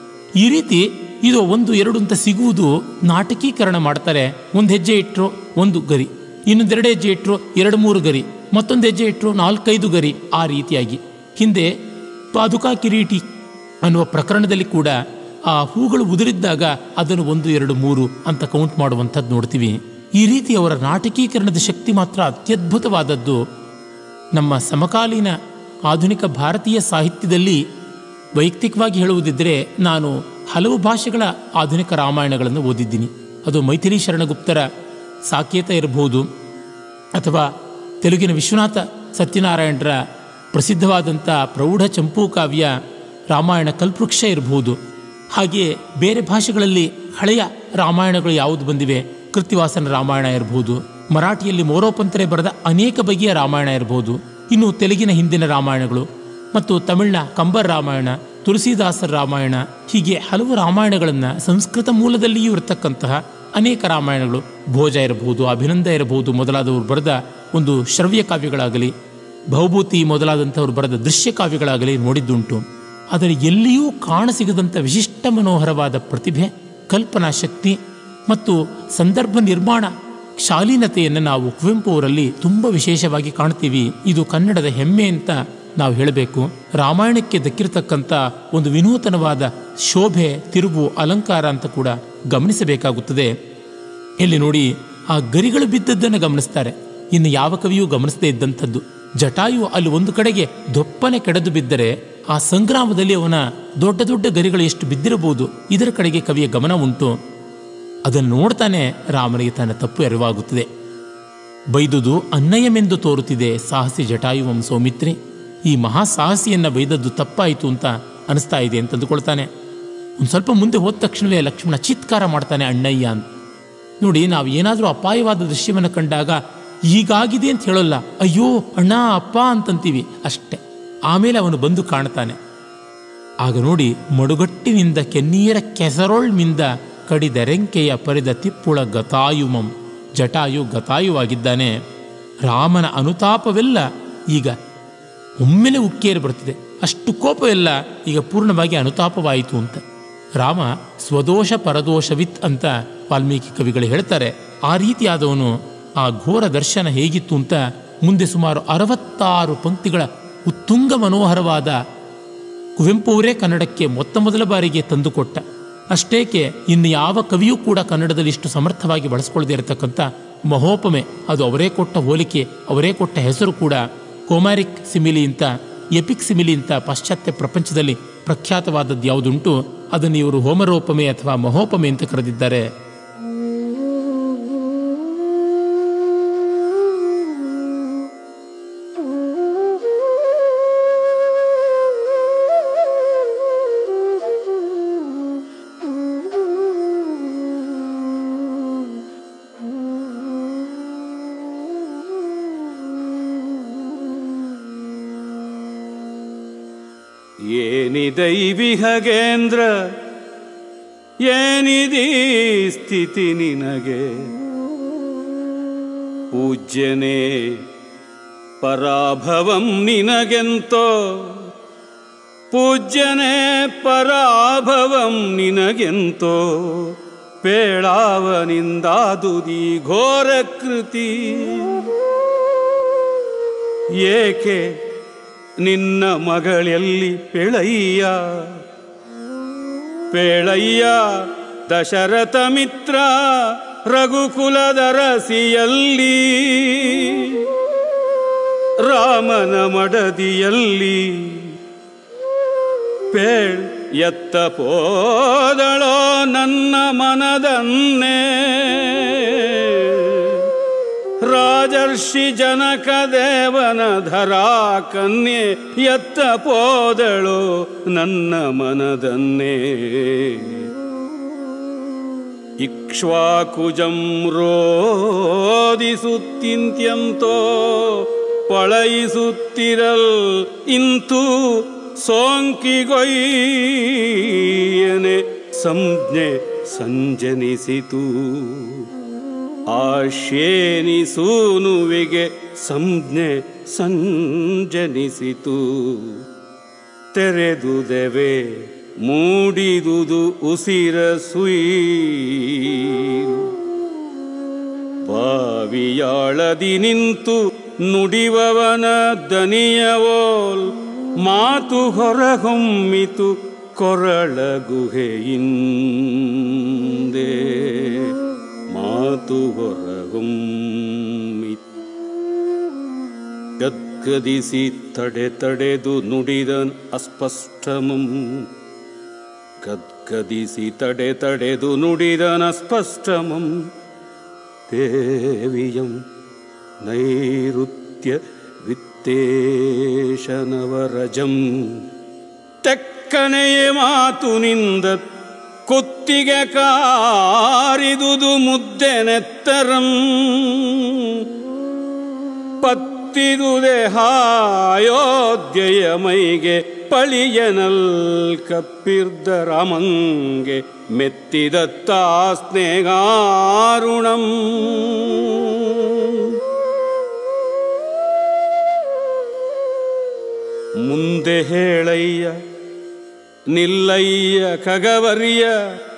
ಈ ರೀತಿ ಇದು ಒಂದು ಎರಡು ಅಂತ ಸಿಗುವುದು ನಾಟಕೀಕರಣ ಮಾಡ್ತಾರೆ ಒಂದು ಹೆಜ್ಜೆ ಇಟ್ಟರು ಒಂದು ಗರಿ ಇನ್ನೊಂದೆರಡು ಹೆಜ್ಜೆ ಇಟ್ಟರು ಎರಡು ಮೂರು ಗರಿ ಮತ್ತೊಂದು ಹೆಜ್ಜೆ ಇಟ್ಟರು ನಾಲ್ಕೈದು ಗರಿ ಆ ರೀತಿಯಾಗಿ ಹಿಂದೆ ಪಾದುಕಾ ಕಿರೀಟಿ ಅನ್ನುವ ಪ್ರಕರಣದಲ್ಲಿ ಕೂಡ ಆ ಹೂಗಳು ಉದುರಿದ್ದಾಗ ಅದನ್ನು ಒಂದು ಎರಡು ಮೂರು ಅಂತ ಕೌಂಟ್ ಮಾಡುವಂಥದ್ದು ನೋಡ್ತೀವಿ ಈ ರೀತಿ ಅವರ ನಾಟಕೀಕರಣದ ಶಕ್ತಿ ಮಾತ್ರ ಅತ್ಯದ್ಭುತವಾದದ್ದು ನಮ್ಮ ಸಮಕಾಲೀನ ಆಧುನಿಕ ಭಾರತೀಯ ಸಾಹಿತ್ಯದಲ್ಲಿ ವೈಯಕ್ತಿಕವಾಗಿ ಹೇಳುವುದಿದ್ದರೆ ನಾನು ಹಲವು ಭಾಷೆಗಳ ಆಧುನಿಕ ರಾಮಾಯಣಗಳನ್ನು ಓದಿದ್ದೀನಿ ಅದು ಮೈಥಿಲಿ ಶರಣಗುಪ್ತರ ಸಾಕೇತ ಇರಬಹುದು ಅಥವಾ ತೆಲುಗಿನ ವಿಶ್ವನಾಥ ಸತ್ಯನಾರಾಯಣರ ಪ್ರಸಿದ್ಧವಾದಂಥ ಪ್ರೌಢ ಚಂಪೂ ಕಾವ್ಯ ರಾಮಾಯಣ ಕಲ್ಪವೃಕ್ಷ ಇರಬಹುದು ಹಾಗೆಯೇ ಬೇರೆ ಭಾಷೆಗಳಲ್ಲಿ ಹಳೆಯ ರಾಮಾಯಣಗಳು ಯಾವುದು ಬಂದಿವೆ ಕೃತ್ತಿವಾಸನ ರಾಮಾಯಣ ಇರಬಹುದು ಮರಾಠಿಯಲ್ಲಿ ಮೋರೋಪಂತರೆ ಬರೆದ ಅನೇಕ ಬಗೆಯ ರಾಮಾಯಣ ಇರಬಹುದು ಇನ್ನು ತೆಲುಗಿನ ಹಿಂದಿನ ರಾಮಾಯಣಗಳು ಮತ್ತು ತಮಿಳಿನ ಕಂಬರ್ ರಾಮಾಯಣ ತುಳಸಿದಾಸರ ರಾಮಾಯಣ ಹೀಗೆ ಹಲವು ರಾಮಾಯಣಗಳನ್ನು ಸಂಸ್ಕೃತ ಮೂಲದಲ್ಲಿಯೂ ಇರತಕ್ಕಂತಹ ಅನೇಕ ರಾಮಾಯಣಗಳು ಭೋಜ ಇರಬಹುದು ಅಭಿನಂದ ಇರಬಹುದು ಮೊದಲಾದವರು ಬರೆದ ಒಂದು ಶ್ರವ್ಯ ಕಾವ್ಯಗಳಾಗಲಿ ಭೌಭೂತಿ ಮೊದಲಾದಂಥವ್ರು ಬರೆದ ದೃಶ್ಯ ಕಾವ್ಯಗಳಾಗಲಿ ನೋಡಿದ್ದುಂಟು ಆದರೆ ಎಲ್ಲಿಯೂ ಕಾಣಸಿಗದಂಥ ವಿಶಿಷ್ಟ ಮನೋಹರವಾದ ಪ್ರತಿಭೆ ಕಲ್ಪನಾ ಶಕ್ತಿ ಮತ್ತು ಸಂದರ್ಭ ನಿರ್ಮಾಣ ಶಾಲೀನತೆಯನ್ನು ನಾವು ಕುವೆಂಪು ಅವರಲ್ಲಿ ತುಂಬ ವಿಶೇಷವಾಗಿ ಕಾಣ್ತೀವಿ ಇದು ಕನ್ನಡದ ಹೆಮ್ಮೆ ಅಂತ ನಾವು ಹೇಳಬೇಕು ರಾಮಾಯಣಕ್ಕೆ ದಕ್ಕಿರತಕ್ಕಂಥ ಒಂದು ವಿನೂತನವಾದ ಶೋಭೆ ತಿರುವು ಅಲಂಕಾರ ಅಂತ ಕೂಡ ಗಮನಿಸಬೇಕಾಗುತ್ತದೆ ಇಲ್ಲಿ ನೋಡಿ ಆ ಗರಿಗಳು ಬಿದ್ದದ್ದನ್ನು ಗಮನಿಸ್ತಾರೆ ಇನ್ನು ಯಾವ ಕವಿಯೂ ಗಮನಿಸದೇ ಇದ್ದಂಥದ್ದು ಜಟಾಯು ಅಲ್ಲಿ ಒಂದು ಕಡೆಗೆ ದೊಪ್ಪನೆ ಕೆಡದು ಬಿದ್ದರೆ ಆ ಸಂಗ್ರಾಮದಲ್ಲಿ ಅವನ ದೊಡ್ಡ ದೊಡ್ಡ ಗರಿಗಳು ಎಷ್ಟು ಬಿದ್ದಿರಬಹುದು ಇದರ ಕಡೆಗೆ ಕವಿಯ ಗಮನ ಉಂಟು ಅದನ್ನು ನೋಡ್ತಾನೆ ರಾಮನಿಗೆ ತನ್ನ ತಪ್ಪು ಅರಿವಾಗುತ್ತದೆ ಬೈದುದು ಅನ್ನಯಮೆಂದು ತೋರುತ್ತಿದೆ ಸಾಹಸಿ ಜಟಾಯುವಂ ಸೌಮಿತ್ರಿ ಈ ಮಹಾ ಸಾಹಸಿಯನ್ನ ಬೈದದ್ದು ತಪ್ಪಾಯಿತು ಅಂತ ಅನಿಸ್ತಾ ಇದೆ ಅಂತ ಅಂದುಕೊಳ್ತಾನೆ ಒಂದು ಸ್ವಲ್ಪ ಮುಂದೆ ಹೋದ ತಕ್ಷಣವೇ ಲಕ್ಷ್ಮಣ ಚಿತ್ಕಾರ ಮಾಡ್ತಾನೆ ಅಣ್ಣಯ್ಯ ಅಂತ ನೋಡಿ ನಾವು ಏನಾದರೂ ಅಪಾಯವಾದ ದೃಶ್ಯವನ್ನು ಕಂಡಾಗ ಹೀಗಾಗಿದೆ ಅಂತ ಹೇಳೋಲ್ಲ ಅಯ್ಯೋ ಅಣ್ಣ ಅಪ್ಪ ಅಂತಂತೀವಿ ಅಷ್ಟೆ ಆಮೇಲೆ ಅವನು ಬಂದು ಕಾಣ್ತಾನೆ ಆಗ ನೋಡಿ ಮಡುಗಟ್ಟಿನಿಂದ ಕೆನ್ನೀರ ಕೆಸರೊಳ್ಮಿಂದ ಕಡಿದೆರೆಂಕೆಯ ಪರಿದ ತಿಪ್ಪುಳ ಗತಾಯುಮಂ ಜಟಾಯು ಗತಾಯುವಾಗಿದ್ದಾನೆ ರಾಮನ ಅನುತಾಪವೆಲ್ಲ ಈಗ ಒಮ್ಮೆಲೆ ಉಕ್ಕೇರಿ ಬರ್ತಿದೆ ಅಷ್ಟು ಕೋಪವೆಲ್ಲ ಈಗ ಪೂರ್ಣವಾಗಿ ಅನುತಾಪವಾಯಿತು ಅಂತ ರಾಮ ಸ್ವದೋಷ ಪರದೋಷವಿತ್ ಅಂತ ವಾಲ್ಮೀಕಿ ಕವಿಗಳು ಹೇಳ್ತಾರೆ ಆ ರೀತಿಯಾದವನು ಆ ಘೋರ ದರ್ಶನ ಹೇಗಿತ್ತು ಅಂತ ಮುಂದೆ ಸುಮಾರು ಅರವತ್ತಾರು ಪಂಕ್ತಿಗಳ ಉತ್ತುಂಗ ಮನೋಹರವಾದ ಕುವೆಂಪು ಅವರೇ ಕನ್ನಡಕ್ಕೆ ಮೊತ್ತ ಮೊದಲ ಬಾರಿಗೆ ತಂದುಕೊಟ್ಟ ಅಷ್ಟೇಕೆ ಇನ್ನು ಯಾವ ಕವಿಯೂ ಕೂಡ ಕನ್ನಡದಲ್ಲಿ ಇಷ್ಟು ಸಮರ್ಥವಾಗಿ ಬಳಸ್ಕೊಳ್ಳದೆ ಇರತಕ್ಕಂಥ ಮಹೋಪಮೆ ಅದು ಅವರೇ ಕೊಟ್ಟ ಹೋಲಿಕೆ ಅವರೇ ಕೊಟ್ಟ ಹೆಸರು ಕೂಡ ಕೋಮಾರಿಕ್ ಸಿಮಿಲಿ ಅಂತ ಎಪಿಕ್ ಸಿಮಿಲಿ ಅಂತ ಪಾಶ್ಚಾತ್ಯ ಪ್ರಪಂಚದಲ್ಲಿ ಪ್ರಖ್ಯಾತವಾದದ್ದು ಯಾವುದುಂಟು ಅದನ್ನು ಇವರು ಹೋಮರೋಪಮೆ ಅಥವಾ ಮಹೋಪಮೆ ಅಂತ ಕರೆದಿದ್ದಾರೆ ಏನಿದೈವಿ ಹಗೇಂದ್ರ ಏನಿದೀ ಸ್ಥಿತಿ ನಿನಗೆ ಪೂಜ್ಯನೇ ಪರಾಭವಂ ನಿನಗೆಂತೋ ಪೂಜ್ಯನೇ ಪರಾಭವಂ ನಿನಗೆಂತೋ ಪೇಳಾವನಿಂದಾದುದಿ ಘೋರ ಕೃತಿ ಏಕೆ ನಿನ್ನ ಮಗಳೆಲ್ಲಿ ಪೆಳಯ್ಯ ಪೇಳಯ್ಯ ದಶರಥ ಮಿತ್ರ ರಘುಕುಲದ ರಸಿಯಲ್ಲಿ ರಾಮನ ಮಡದಿಯಲ್ಲಿ ಪೇಳ್ ಎತ್ತ ಪೋದಳೋ ನನ್ನ ಮನದನ್ನೇ ರಾಜರ್ಷಿ ಜನಕ ದೇವನ ಧರಾ ಕನ್ಯೆ ಎತ್ತ ಪೋದಳು ನನ್ನ ಮನದನ್ನೇ ಇಕ್ಷ್ವಾಕುಜಂ ರೋದಿಸುತ್ತಿಂತ್ಯಂತೋ ಪಳಯಿಸುತ್ತಿರಲ್ ಇಂತು ಸೋಂಕಿಗೊಯ್ಯನೆ ಸಂಜ್ಞೆ ಸಂಜನಿಸಿತು ಆಶ್ಯೇನಿ ಸೂನುವಿಗೆ ಸಂಜ್ಞೆ ಸಂಜನಿಸಿತು ತೆರೆದುದೆವೆ ಮೂಡಿದುದು ಉಸಿರ ಸುಯೀರು ಬಾವಿಯಾಳದಿ ನಿಂತು ನುಡಿವವನ ದನಿಯವೋಲ್ ಮಾತು ಹೊರಹೊಮ್ಮಿತು ಕೊರಳ ಗುಹೆಯಿಂದೆ ಮಾತು ಹೊರಹೊಮ್ಮಿತು ಗದ್ಗದಿಸಿ ತಡೆ ತಡೆದು ನುಡಿದನ್ ಅಸ್ಪಷ್ಟಮಂ ಗದ್ಗದಿಸಿ ತಡೆ ತಡೆದು ನುಡಿದನ್ ಅಸ್ಪಷ್ಟಮಂ ದೇವಿಯಂ ನೈಋತ್ಯ ವಿತ್ತೇಶನವರಜಂ ತೆಕ್ಕನೆಯ ಮಾತು ನಿಂದ ಕುತ್ತಿಗೆ ಕಾರಿದುದು ಮುದ್ದೆ ನೆತ್ತರಂ ಪತ್ತಿದುದೆ ಹಾಯೋಧ್ಯೆಯ ಮೈಗೆ ಪಳಿಯನಲ್ ಕಪ್ಪಿರ್ದ ರಾಮಂಗೆ ಮೆತ್ತಿದತ್ತಾ ಸ್ನೇಹಾರುಣಂ ಮುಂದೆ ಹೇಳಯ್ಯ ನಿಲ್ಲಯ್ಯ ಖಗವರ್ಯ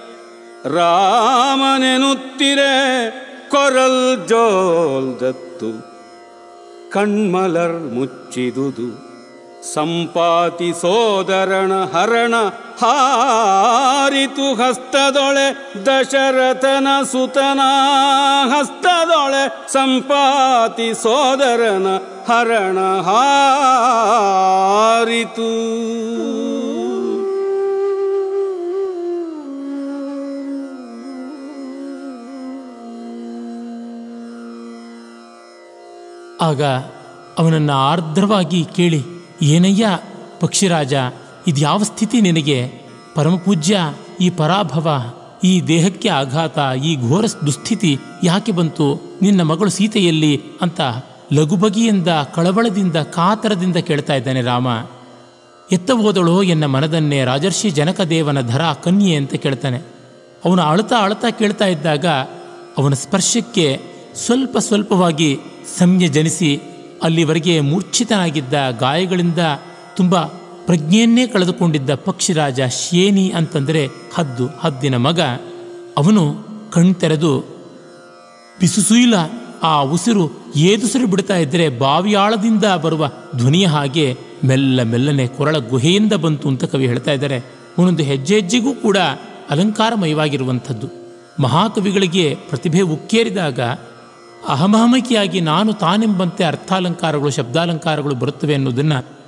ರಾಮನೆನುತ್ತಿರೆ ಕೊರಲ್ ಜೋಲ್ದತ್ತು ಕಣ್ಮಲರ್ ಮುಚ್ಚಿದುದು ಸಂಪಾತಿ ಸೋದರಣ ಹರಣ ಹಾರಿತು ಹಸ್ತದೊಳೆ ದಶರಥನ ಸುತನ ಹಸ್ತದೊಳೆ ಸಂಪಾತಿ ಸೋದರನ ಹರಣ ಹಾರಿತು ಆಗ ಅವನನ್ನು ಆರ್ದ್ರವಾಗಿ ಕೇಳಿ ಏನಯ್ಯ ಪಕ್ಷಿರಾಜ ಇದ್ಯಾವ ಸ್ಥಿತಿ ನಿನಗೆ ಪರಮಪೂಜ್ಯ ಈ ಪರಾಭವ ಈ ದೇಹಕ್ಕೆ ಆಘಾತ ಈ ಘೋರ ದುಸ್ಥಿತಿ ಯಾಕೆ ಬಂತು ನಿನ್ನ ಮಗಳು ಸೀತೆಯಲ್ಲಿ ಅಂತ ಲಘುಬಗೆಯಿಂದ ಕಳವಳದಿಂದ ಕಾತರದಿಂದ ಕೇಳ್ತಾ ಇದ್ದಾನೆ ರಾಮ ಎತ್ತ ಹೋದಳೋ ಎನ್ನ ಮನದನ್ನೇ ರಾಜರ್ಷಿ ಜನಕದೇವನ ಧರ ಕನ್ಯೆ ಅಂತ ಕೇಳ್ತಾನೆ ಅವನು ಅಳ್ತಾ ಅಳ್ತಾ ಕೇಳ್ತಾ ಇದ್ದಾಗ ಅವನ ಸ್ಪರ್ಶಕ್ಕೆ ಸ್ವಲ್ಪ ಸ್ವಲ್ಪವಾಗಿ ಸಂಜ್ಞೆ ಜನಿಸಿ ಅಲ್ಲಿವರೆಗೆ ಮೂರ್ಛಿತನಾಗಿದ್ದ ಗಾಯಗಳಿಂದ ತುಂಬ ಪ್ರಜ್ಞೆಯನ್ನೇ ಕಳೆದುಕೊಂಡಿದ್ದ ಪಕ್ಷಿರಾಜ ಶೇನಿ ಅಂತಂದರೆ ಹದ್ದು ಹದ್ದಿನ ಮಗ ಅವನು ಕಣ್ತೆರೆದು ಬಿಸುಸುಯಿಲ ಆ ಉಸಿರು ಏದುಸಿರು ಬಿಡ್ತಾ ಇದ್ದರೆ ಬಾವಿಯಾಳದಿಂದ ಬರುವ ಧ್ವನಿಯ ಹಾಗೆ ಮೆಲ್ಲ ಮೆಲ್ಲನೆ ಕೊರಳ ಗುಹೆಯಿಂದ ಬಂತು ಅಂತ ಕವಿ ಹೇಳ್ತಾ ಇದ್ದಾರೆ ಒಂದೊಂದು ಹೆಜ್ಜೆ ಹೆಜ್ಜೆಗೂ ಕೂಡ ಅಲಂಕಾರಮಯವಾಗಿರುವಂಥದ್ದು ಮಹಾಕವಿಗಳಿಗೆ ಪ್ರತಿಭೆ ಉಕ್ಕೇರಿದಾಗ ಅಹಮಹಮಕಿಯಾಗಿ ನಾನು ತಾನೆಂಬಂತೆ ಅರ್ಥಾಲಂಕಾರಗಳು ಶಬ್ದಾಲಂಕಾರಗಳು ಬರುತ್ತವೆ ಅನ್ನೋದನ್ನು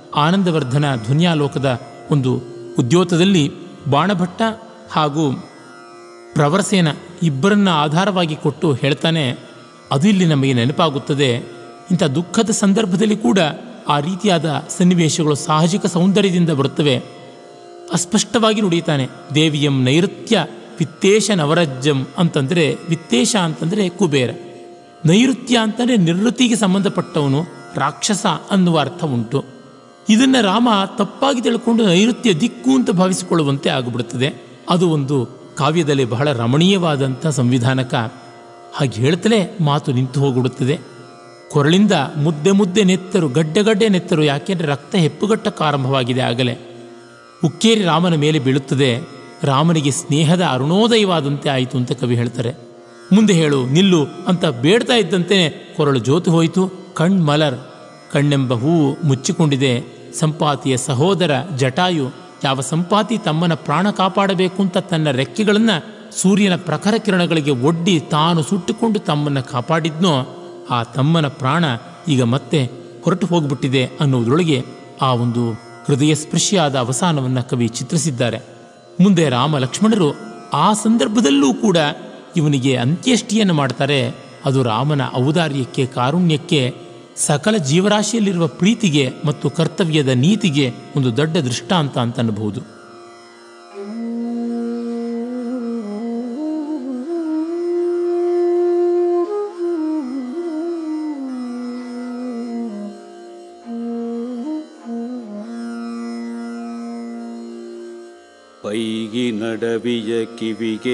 ಆನಂದವರ್ಧನ ಧ್ವನ್ಯಾಲೋಕದ ಒಂದು ಉದ್ಯೋತದಲ್ಲಿ ಬಾಣಭಟ್ಟ ಹಾಗೂ ಪ್ರವರಸೇನ ಇಬ್ಬರನ್ನ ಆಧಾರವಾಗಿ ಕೊಟ್ಟು ಹೇಳ್ತಾನೆ ಅದು ಇಲ್ಲಿ ನಮಗೆ ನೆನಪಾಗುತ್ತದೆ ಇಂಥ ದುಃಖದ ಸಂದರ್ಭದಲ್ಲಿ ಕೂಡ ಆ ರೀತಿಯಾದ ಸನ್ನಿವೇಶಗಳು ಸಾಹಜಿಕ ಸೌಂದರ್ಯದಿಂದ ಬರುತ್ತವೆ ಅಸ್ಪಷ್ಟವಾಗಿ ನುಡಿತಾನೆ ದೇವಿಯಂ ನೈಋತ್ಯ ವಿತ್ತೇಶ ನವರಜ್ಜಂ ಅಂತಂದರೆ ವಿತ್ತೇಶ ಅಂತಂದರೆ ಕುಬೇರ ನೈಋತ್ಯ ಅಂತಂದರೆ ನಿವೃತ್ತಿಗೆ ಸಂಬಂಧಪಟ್ಟವನು ರಾಕ್ಷಸ ಅನ್ನುವ ಅರ್ಥ ಉಂಟು ಇದನ್ನು ರಾಮ ತಪ್ಪಾಗಿ ತಿಳ್ಕೊಂಡು ನೈಋತ್ಯ ದಿಕ್ಕು ಅಂತ ಭಾವಿಸಿಕೊಳ್ಳುವಂತೆ ಆಗಿಬಿಡುತ್ತದೆ ಅದು ಒಂದು ಕಾವ್ಯದಲ್ಲಿ ಬಹಳ ರಮಣೀಯವಾದಂಥ ಸಂವಿಧಾನಕ ಹಾಗೆ ಹೇಳ್ತಲೇ ಮಾತು ನಿಂತು ಹೋಗಿಬಿಡುತ್ತದೆ ಕೊರಳಿಂದ ಮುದ್ದೆ ಮುದ್ದೆ ನೆತ್ತರು ಗಡ್ಡೆ ಗಡ್ಡೆ ನೆತ್ತರು ಯಾಕೆಂದರೆ ರಕ್ತ ಹೆಪ್ಪುಗಟ್ಟಕ್ಕೆ ಆರಂಭವಾಗಿದೆ ಆಗಲೇ ಉಕ್ಕೇರಿ ರಾಮನ ಮೇಲೆ ಬೀಳುತ್ತದೆ ರಾಮನಿಗೆ ಸ್ನೇಹದ ಅರುಣೋದಯವಾದಂತೆ ಆಯಿತು ಅಂತ ಕವಿ ಹೇಳ್ತಾರೆ ಮುಂದೆ ಹೇಳು ನಿಲ್ಲು ಅಂತ ಬೇಡ್ತಾ ಇದ್ದಂತೆ ಕೊರಳು ಜೋತು ಹೋಯಿತು ಕಣ್ ಮಲರ್ ಕಣ್ಣೆಂಬ ಹೂವು ಮುಚ್ಚಿಕೊಂಡಿದೆ ಸಂಪಾತಿಯ ಸಹೋದರ ಜಟಾಯು ಯಾವ ಸಂಪಾತಿ ತಮ್ಮನ ಪ್ರಾಣ ಕಾಪಾಡಬೇಕು ಅಂತ ತನ್ನ ರೆಕ್ಕೆಗಳನ್ನು ಸೂರ್ಯನ ಪ್ರಖರ ಕಿರಣಗಳಿಗೆ ಒಡ್ಡಿ ತಾನು ಸುಟ್ಟುಕೊಂಡು ತಮ್ಮನ್ನು ಕಾಪಾಡಿದ್ನೋ ಆ ತಮ್ಮನ ಪ್ರಾಣ ಈಗ ಮತ್ತೆ ಹೊರಟು ಹೋಗ್ಬಿಟ್ಟಿದೆ ಅನ್ನೋದ್ರೊಳಗೆ ಆ ಒಂದು ಹೃದಯ ಸ್ಪೃಶಿಯಾದ ಅವಸಾನವನ್ನು ಕವಿ ಚಿತ್ರಿಸಿದ್ದಾರೆ ಮುಂದೆ ರಾಮ ಲಕ್ಷ್ಮಣರು ಆ ಸಂದರ್ಭದಲ್ಲೂ ಕೂಡ ಇವನಿಗೆ ಅಂತ್ಯಷ್ಟಿಯನ್ನು ಮಾಡ್ತಾರೆ ಅದು ರಾಮನ ಔದಾರ್ಯಕ್ಕೆ ಕಾರುಣ್ಯಕ್ಕೆ ಸಕಲ ಜೀವರಾಶಿಯಲ್ಲಿರುವ ಪ್ರೀತಿಗೆ ಮತ್ತು ಕರ್ತವ್ಯದ ನೀತಿಗೆ ಒಂದು ದೊಡ್ಡ ದೃಷ್ಟಾಂತ ಅಂತ ಅನ್ನಬಹುದು ಪೈಗಿ ನಡವಿಯ ಕಿವಿಗೆ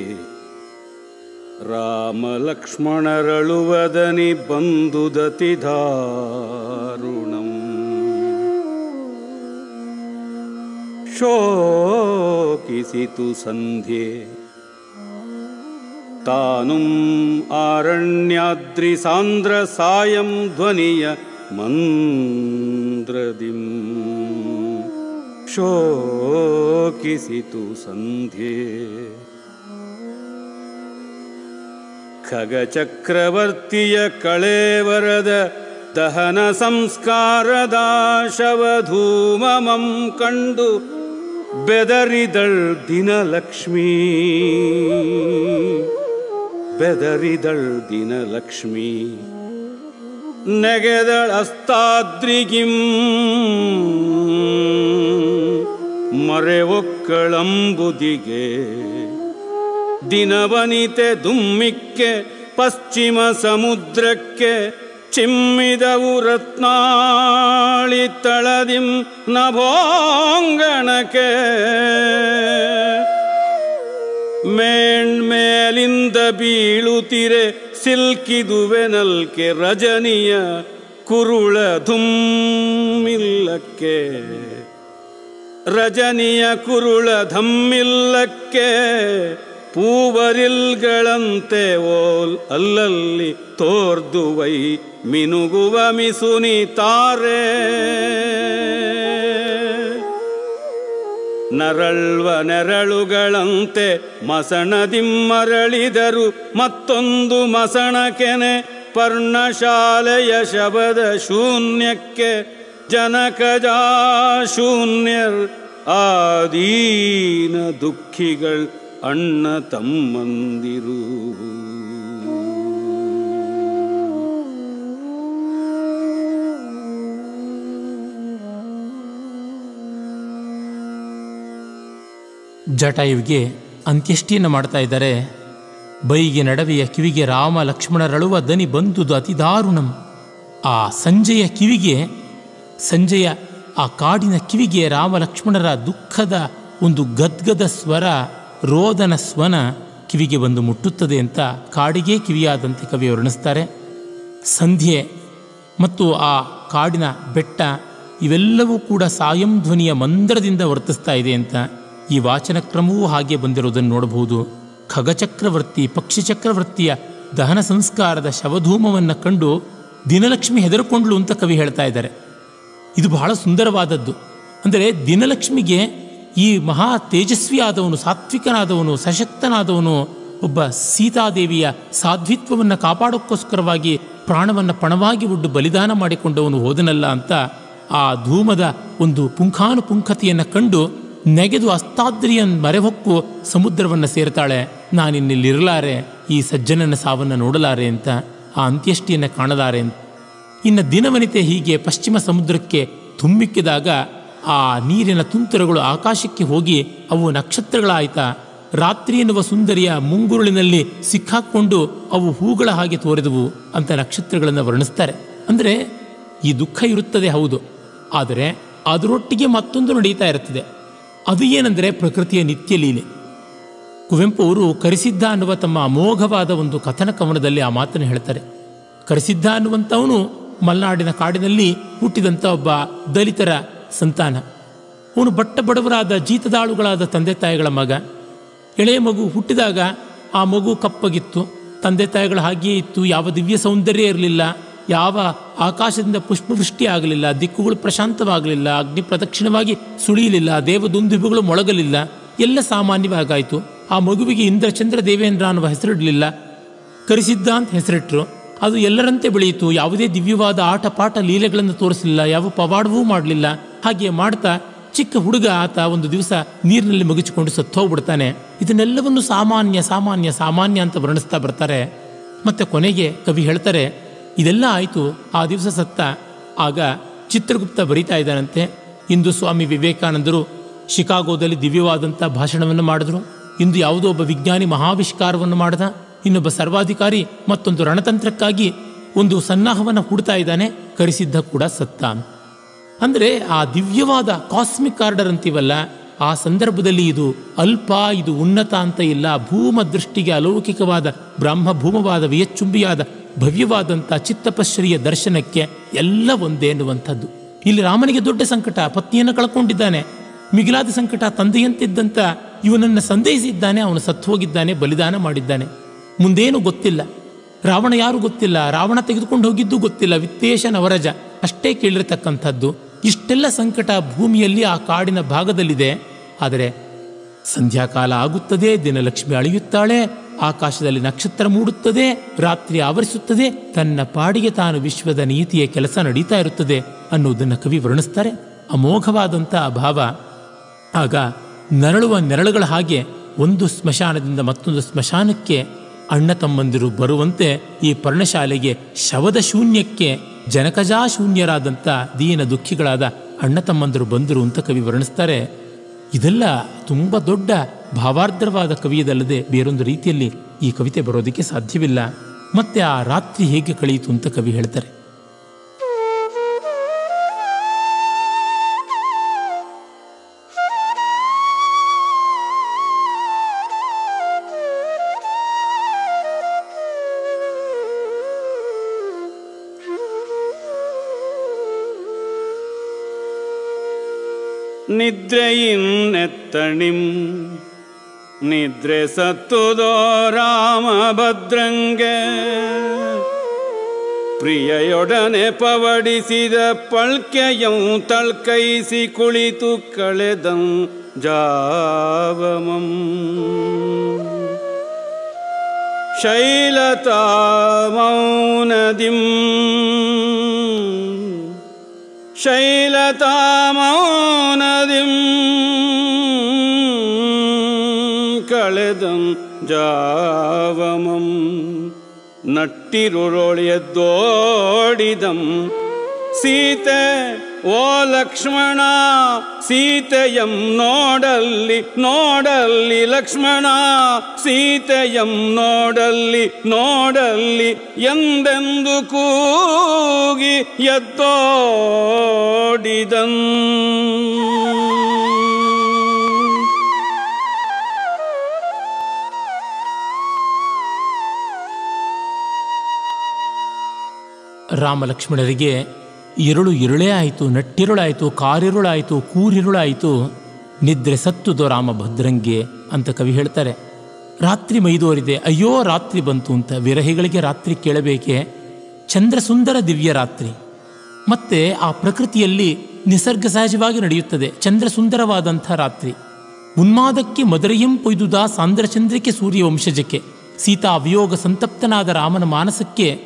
ರಾಮ ಲಕ್ಷ್ಮಣರಳುವದನಿ ಬಂದುದತಿ ದಾರುಣಂ ಶೋಕಿಸಿತು ಸಂಧ್ಯೆ ತಾನುಂ ಆರಣ್ಯಾದ್ರಿ ಸಾಂದ್ರ ಸಾಯಂ ಧ್ವನಿಯ ಮಂದ್ರದಿಂ ಶೋಕಿಸಿತು ಸಂಧ್ಯೆ ಖಗಚಕ್ರವರ್ತಿಯ ಕಳೇವರದ ದಹನ ಸಂಸ್ಕಾರದ ಶವಧೂಮಮಂ ಕಂಡು ಬೆದರಿದಳ್ ದಿನಲಕ್ಷ್ಮೀ ಬೆದರಿದಳ್ ದಿನಲಕ್ಷ್ಮೀ ನೆಗೆದಳಸ್ತಾದ್ರಿಗಿಂ ಮರೆವೊಕ್ಕಳಂಬುದಿಗೆ ದಿನವನಿತೆ ದುಮ್ಮಿಕ್ಕೆ ಪಶ್ಚಿಮ ಸಮುದ್ರಕ್ಕೆ ಚಿಮ್ಮಿದವು ರತ್ನಾಳಿ ತಳದಿಂ ನಭೋಂಗಣಕ್ಕೆ ಮೇಣ್ಮೇಲಿಂದ ಬೀಳುತ್ತಿರೆ ಸಿಲ್ಕಿದುವೆನಲ್ಕೆ ರಜನಿಯ ಕುರುಳ ಧುಮ್ಮಿಲ್ಲಕ್ಕೆ ರಜನಿಯ ಕುರುಳ ಧಮ್ಮಿಲ್ಲಕ್ಕೆ ಪೂವರಿಲ್ಗಳಂತೆ ಓಲ್ ಅಲ್ಲಲ್ಲಿ ತೋರ್ದುವೈ ಮಿನುಗುವ ಮಿಸುನಿ ತಾರೆ ನರಳ್ವ ನೆರಳುಗಳಂತೆ ಮಸಣದಿಮ್ಮರಳಿದರು ಮತ್ತೊಂದು ಮಸಣಕೆನೆ ಪರ್ಣಶಾಲೆಯ ಶಬದ ಶೂನ್ಯಕ್ಕೆ ಜನಕಜಾ ಶೂನ್ಯರ್ ಆದೀನ ದುಃಖಿಗಳ್ ಅಣ್ಣ ತಮ್ಮಂದಿರು ಜಟಾಯುವಿಗೆ ಅಂತ್ಯಷ್ಟಿಯನ್ನು ಮಾಡ್ತಾ ಇದ್ದಾರೆ ಬೈಗೆ ನಡವೆಯ ಕಿವಿಗೆ ರಾಮ ಲಕ್ಷ್ಮಣರಳುವ ದನಿ ಬಂದುದು ಅತಿ ದಾರುಣಂ ಆ ಸಂಜೆಯ ಕಿವಿಗೆ ಸಂಜೆಯ ಆ ಕಾಡಿನ ಕಿವಿಗೆ ರಾಮ ಲಕ್ಷ್ಮಣರ ದುಃಖದ ಒಂದು ಗದ್ಗದ ಸ್ವರ ರೋದನ ಸ್ವನ ಕಿವಿಗೆ ಬಂದು ಮುಟ್ಟುತ್ತದೆ ಅಂತ ಕಾಡಿಗೆ ಕಿವಿಯಾದಂತೆ ಕವಿ ವರ್ಣಿಸ್ತಾರೆ ಸಂಧ್ಯೆ ಮತ್ತು ಆ ಕಾಡಿನ ಬೆಟ್ಟ ಇವೆಲ್ಲವೂ ಕೂಡ ಸಾಯಂ ಧ್ವನಿಯ ಮಂದ್ರದಿಂದ ವರ್ತಿಸ್ತಾ ಇದೆ ಅಂತ ಈ ವಾಚನ ಕ್ರಮವೂ ಹಾಗೆ ಬಂದಿರೋದನ್ನು ನೋಡಬಹುದು ಖಗಚಕ್ರವರ್ತಿ ಪಕ್ಷಿ ಚಕ್ರವರ್ತಿಯ ದಹನ ಸಂಸ್ಕಾರದ ಶವಧೂಮವನ್ನು ಕಂಡು ದಿನಲಕ್ಷ್ಮಿ ಹೆದರ್ಕೊಂಡ್ಲು ಅಂತ ಕವಿ ಹೇಳ್ತಾ ಇದ್ದಾರೆ ಇದು ಬಹಳ ಸುಂದರವಾದದ್ದು ಅಂದರೆ ದಿನಲಕ್ಷ್ಮಿಗೆ ಈ ಮಹಾ ತೇಜಸ್ವಿಯಾದವನು ಸಾತ್ವಿಕನಾದವನು ಸಶಕ್ತನಾದವನು ಒಬ್ಬ ಸೀತಾದೇವಿಯ ಸಾಧ್ವಿತ್ವವನ್ನು ಕಾಪಾಡೋಕ್ಕೋಸ್ಕರವಾಗಿ ಪ್ರಾಣವನ್ನು ಪಣವಾಗಿ ಉಡ್ಡು ಬಲಿದಾನ ಮಾಡಿಕೊಂಡವನು ಹೋದನಲ್ಲ ಅಂತ ಆ ಧೂಮದ ಒಂದು ಪುಂಖಾನುಪುಂಖತೆಯನ್ನು ಕಂಡು ನೆಗೆದು ಅಸ್ತಾದ್ರಿಯ ಮರೆಹೊಕ್ಕು ಸಮುದ್ರವನ್ನು ಸೇರ್ತಾಳೆ ನಾನಿನ್ನಿಲ್ಲಿರಲಾರೆ ಈ ಸಜ್ಜನನ ಸಾವನ್ನು ನೋಡಲಾರೆ ಅಂತ ಆ ಅಂತ್ಯಷ್ಟಿಯನ್ನು ಕಾಣಲಾರೆ ಅಂತ ಇನ್ನು ದಿನವನಿತೆ ಹೀಗೆ ಪಶ್ಚಿಮ ಸಮುದ್ರಕ್ಕೆ ತುಮ್ಮಿಕ್ಕಿದಾಗ ಆ ನೀರಿನ ತುಂತುರುಗಳು ಆಕಾಶಕ್ಕೆ ಹೋಗಿ ಅವು ನಕ್ಷತ್ರಗಳಾಯ್ತಾ ರಾತ್ರಿ ಎನ್ನುವ ಸುಂದರಿಯ ಮುಂಗುರುಳಿನಲ್ಲಿ ಸಿಕ್ಕಾಕೊಂಡು ಅವು ಹೂಗಳ ಹಾಗೆ ತೋರಿದವು ಅಂತ ನಕ್ಷತ್ರಗಳನ್ನು ವರ್ಣಿಸ್ತಾರೆ ಅಂದರೆ ಈ ದುಃಖ ಇರುತ್ತದೆ ಹೌದು ಆದರೆ ಅದರೊಟ್ಟಿಗೆ ಮತ್ತೊಂದು ನಡೀತಾ ಇರುತ್ತದೆ ಅದು ಏನಂದರೆ ಪ್ರಕೃತಿಯ ನಿತ್ಯ ಲೀಲೆ ಕುವೆಂಪು ಅವರು ಕರಿಸಿದ್ದ ಅನ್ನುವ ತಮ್ಮ ಅಮೋಘವಾದ ಒಂದು ಕಥನ ಕವನದಲ್ಲಿ ಆ ಮಾತನ್ನು ಹೇಳ್ತಾರೆ ಕರಿಸಿದ್ದ ಅನ್ನುವಂಥವನು ಮಲೆನಾಡಿನ ಕಾಡಿನಲ್ಲಿ ಹುಟ್ಟಿದಂಥ ಒಬ್ಬ ದಲಿತರ ಸಂತಾನ ಅವನು ಬಟ್ಟ ಬಡವರಾದ ಜೀತದಾಳುಗಳಾದ ತಂದೆ ತಾಯಿಗಳ ಮಗ ಎಳೆಯ ಮಗು ಹುಟ್ಟಿದಾಗ ಆ ಮಗು ಕಪ್ಪಗಿತ್ತು ತಂದೆ ತಾಯಿಗಳ ಹಾಗೆಯೇ ಇತ್ತು ಯಾವ ದಿವ್ಯ ಸೌಂದರ್ಯ ಇರಲಿಲ್ಲ ಯಾವ ಆಕಾಶದಿಂದ ಪುಷ್ಪವೃಷ್ಟಿ ಆಗಲಿಲ್ಲ ದಿಕ್ಕುಗಳು ಪ್ರಶಾಂತವಾಗಲಿಲ್ಲ ಅಗ್ನಿ ಪ್ರದಕ್ಷಿಣವಾಗಿ ಸುಳಿಯಲಿಲ್ಲ ದೇವದುಂದುಬಿಗಳು ಮೊಳಗಲಿಲ್ಲ ಎಲ್ಲ ಸಾಮಾನ್ಯವಾಗಾಯಿತು ಆ ಮಗುವಿಗೆ ಇಂದ್ರಚಂದ್ರ ದೇವೇಂದ್ರ ಅನ್ನುವ ಹೆಸರಿಡಲಿಲ್ಲ ಕರಿಸಿದ್ದ ಅಂತ ಹೆಸರಿಟ್ಟರು ಅದು ಎಲ್ಲರಂತೆ ಬೆಳೆಯಿತು ಯಾವುದೇ ದಿವ್ಯವಾದ ಆಟ ಪಾಠ ಲೀಲೆಗಳನ್ನು ತೋರಿಸಲಿಲ್ಲ ಯಾವ ಪವಾಡವೂ ಮಾಡಲಿಲ್ಲ ಹಾಗೆ ಮಾಡ್ತಾ ಚಿಕ್ಕ ಹುಡುಗ ಆತ ಒಂದು ದಿವಸ ನೀರಿನಲ್ಲಿ ಮಗುಚಿಕೊಂಡು ಸತ್ತೋಗ್ಬಿಡ್ತಾನೆ ಇದನ್ನೆಲ್ಲವನ್ನು ಸಾಮಾನ್ಯ ಸಾಮಾನ್ಯ ಸಾಮಾನ್ಯ ಅಂತ ವರ್ಣಿಸ್ತಾ ಬರ್ತಾರೆ ಮತ್ತೆ ಕೊನೆಗೆ ಕವಿ ಹೇಳ್ತಾರೆ ಇದೆಲ್ಲ ಆಯಿತು ಆ ದಿವಸ ಸತ್ತ ಆಗ ಚಿತ್ರಗುಪ್ತ ಬರೀತಾ ಇದ್ದಾನಂತೆ ಇಂದು ಸ್ವಾಮಿ ವಿವೇಕಾನಂದರು ಶಿಕಾಗೋದಲ್ಲಿ ದಿವ್ಯವಾದಂಥ ಭಾಷಣವನ್ನು ಮಾಡಿದ್ರು ಇಂದು ಯಾವುದೋ ಒಬ್ಬ ವಿಜ್ಞಾನಿ ಮಹಾವಿಷ್ಕಾರವನ್ನು ಮಾಡಿದ ಇನ್ನೊಬ್ಬ ಸರ್ವಾಧಿಕಾರಿ ಮತ್ತೊಂದು ರಣತಂತ್ರಕ್ಕಾಗಿ ಒಂದು ಸನ್ನಾಹವನ್ನು ಹೂಡ್ತಾ ಇದ್ದಾನೆ ಕರೆಸಿದ್ದ ಕೂಡ ಸತ್ತ ಅಂದರೆ ಆ ದಿವ್ಯವಾದ ಕಾಸ್ಮಿಕ್ ಆರ್ಡರ್ ಅಂತೀವಲ್ಲ ಆ ಸಂದರ್ಭದಲ್ಲಿ ಇದು ಅಲ್ಪ ಇದು ಉನ್ನತ ಅಂತ ಇಲ್ಲ ಭೂಮ ದೃಷ್ಟಿಗೆ ಅಲೌಕಿಕವಾದ ಬ್ರಹ್ಮ ಭೂಮವಾದ ವಿಯಚ್ಚುಂಬಿಯಾದ ಭವ್ಯವಾದಂಥ ಚಿತ್ತಪಶ್ಚರಿಯ ದರ್ಶನಕ್ಕೆ ಎಲ್ಲ ಒಂದೇ ಎನ್ನುವಂಥದ್ದು ಇಲ್ಲಿ ರಾಮನಿಗೆ ದೊಡ್ಡ ಸಂಕಟ ಪತ್ನಿಯನ್ನು ಕಳ್ಕೊಂಡಿದ್ದಾನೆ ಮಿಗಿಲಾದ ಸಂಕಟ ತಂದೆಯಂತಿದ್ದಂಥ ಇವನನ್ನು ಸಂದೇಹಿಸಿದ್ದಾನೆ ಅವನು ಸತ್ತು ಹೋಗಿದ್ದಾನೆ ಬಲಿದಾನ ಮಾಡಿದ್ದಾನೆ ಮುಂದೇನು ಗೊತ್ತಿಲ್ಲ ರಾವಣ ಯಾರು ಗೊತ್ತಿಲ್ಲ ರಾವಣ ತೆಗೆದುಕೊಂಡು ಹೋಗಿದ್ದು ಗೊತ್ತಿಲ್ಲ ವಿತ್ತೇಶ ನವರಜ ಅಷ್ಟೇ ಕೇಳಿರತಕ್ಕಂಥದ್ದು ಇಷ್ಟೆಲ್ಲ ಸಂಕಟ ಭೂಮಿಯಲ್ಲಿ ಆ ಕಾಡಿನ ಭಾಗದಲ್ಲಿದೆ ಆದರೆ ಸಂಧ್ಯಾಕಾಲ ಆಗುತ್ತದೆ ದಿನಲಕ್ಷ್ಮಿ ಅಳೆಯುತ್ತಾಳೆ ಆಕಾಶದಲ್ಲಿ ನಕ್ಷತ್ರ ಮೂಡುತ್ತದೆ ರಾತ್ರಿ ಆವರಿಸುತ್ತದೆ ತನ್ನ ಪಾಡಿಗೆ ತಾನು ವಿಶ್ವದ ನೀತಿಯ ಕೆಲಸ ನಡೀತಾ ಇರುತ್ತದೆ ಅನ್ನುವುದನ್ನು ಕವಿ ವರ್ಣಿಸ್ತಾರೆ ಅಮೋಘವಾದಂಥ ಭಾವ ಆಗ ನರಳುವ ನೆರಳುಗಳ ಹಾಗೆ ಒಂದು ಸ್ಮಶಾನದಿಂದ ಮತ್ತೊಂದು ಸ್ಮಶಾನಕ್ಕೆ ಅಣ್ಣ ತಮ್ಮಂದಿರು ಬರುವಂತೆ ಈ ಪರ್ಣಶಾಲೆಗೆ ಶವದ ಶೂನ್ಯಕ್ಕೆ ಜನಕಜಾ ಶೂನ್ಯರಾದಂಥ ದೀನ ದುಃಖಿಗಳಾದ ಅಣ್ಣ ತಮ್ಮಂದಿರು ಬಂದರು ಅಂತ ಕವಿ ವರ್ಣಿಸ್ತಾರೆ ಇದೆಲ್ಲ ತುಂಬ ದೊಡ್ಡ ಭಾವಾರ್ದ್ರವಾದ ಕವಿಯದಲ್ಲದೆ ಬೇರೊಂದು ರೀತಿಯಲ್ಲಿ ಈ ಕವಿತೆ ಬರೋದಕ್ಕೆ ಸಾಧ್ಯವಿಲ್ಲ ಮತ್ತೆ ಆ ರಾತ್ರಿ ಹೇಗೆ ಕಳೆಯಿತು ಅಂತ ಕವಿ ಹೇಳ್ತಾರೆ ನಿದ್ರೆಯಿನ್ನೆತ್ತಣಿಂ ನಿದ್ರೆ ಸತ್ತುದೋ ರಾಮಭದ್ರಂಗೆ ಪ್ರಿಯಯೊಡನೆ ಪವಡಿಸಿದ ಪಳ್ಕೆಯಂ ತಳ್ಕೈಸಿ ಕುಳಿತು ಕಳೆದಂ ಜಾವಮಂ ಶೈಲತಾ ಮೌನದಿಂ ಶೈಲತಾಮೌನದಿಂ ಕಳೆದಂ ಜಾವಮಂ ನಟ್ಟಿರುಳೊಳೆಯದ್ದೋಡಿದಂ ಸೀತೆ ಓ ಲಕ್ಷ್ಮಣ ಸೀತೆಯಂ ನೋಡಲ್ಲಿ ನೋಡಲ್ಲಿ ಲಕ್ಷ್ಮಣ ಸೀತೆಯಂ ನೋಡಲ್ಲಿ ನೋಡಲ್ಲಿ ಎಂದೆಂದು ಕೂಗಿ ಎದ್ದೋಡಿದಂ ರಾಮ ಲಕ್ಷ್ಮಣರಿಗೆ ഇരുಳು ഇരുಳೇ ಆಯಿತು ನಟ್ಟಿರುಳಾಯಿತು ಕಾರಿರುಳಾಯಿತು ಕೂರಿರುಳಾಯಿತು ನಿದ್ರೆ ಸತ್ತುದು ರಾಮ ಭದ್ರಂಗೆ ಅಂತ ಕವಿ ಹೇಳ್ತಾರೆ ರಾತ್ರಿ ಮೈದೋರಿದೆ ಅಯ್ಯೋ ರಾತ್ರಿ ಬಂತು ಅಂತ ವಿರಹಿಗಳಿಗೆ ರಾತ್ರಿ ಕೇಳಬೇಕೆ ಚಂದ್ರ ಸುಂದರ ದಿವ್ಯ ರಾತ್ರಿ ಮತ್ತೆ ಆ ಪ್ರಕೃತಿಯಲ್ಲಿ ನಿಸರ್ಗ ಸಹಜವಾಗಿ ನಡೆಯುತ್ತದೆ ಚಂದ್ರ ಸುಂದರವಾದಂಥ ರಾತ್ರಿ ಉನ್ಮಾದಕ್ಕೆ ಮದರೆಯಂ ಪೊಯ್ದುದ ಸಾಂದ್ರಚಂದ್ರಿಕೆ ಸೂರ್ಯ ವಂಶಜಕ್ಕೆ ಸೀತಾ ವಿಯೋಗ ಸಂತಪ್ತನಾದ ರಾಮನ ಮಾನಸಕ್ಕೆ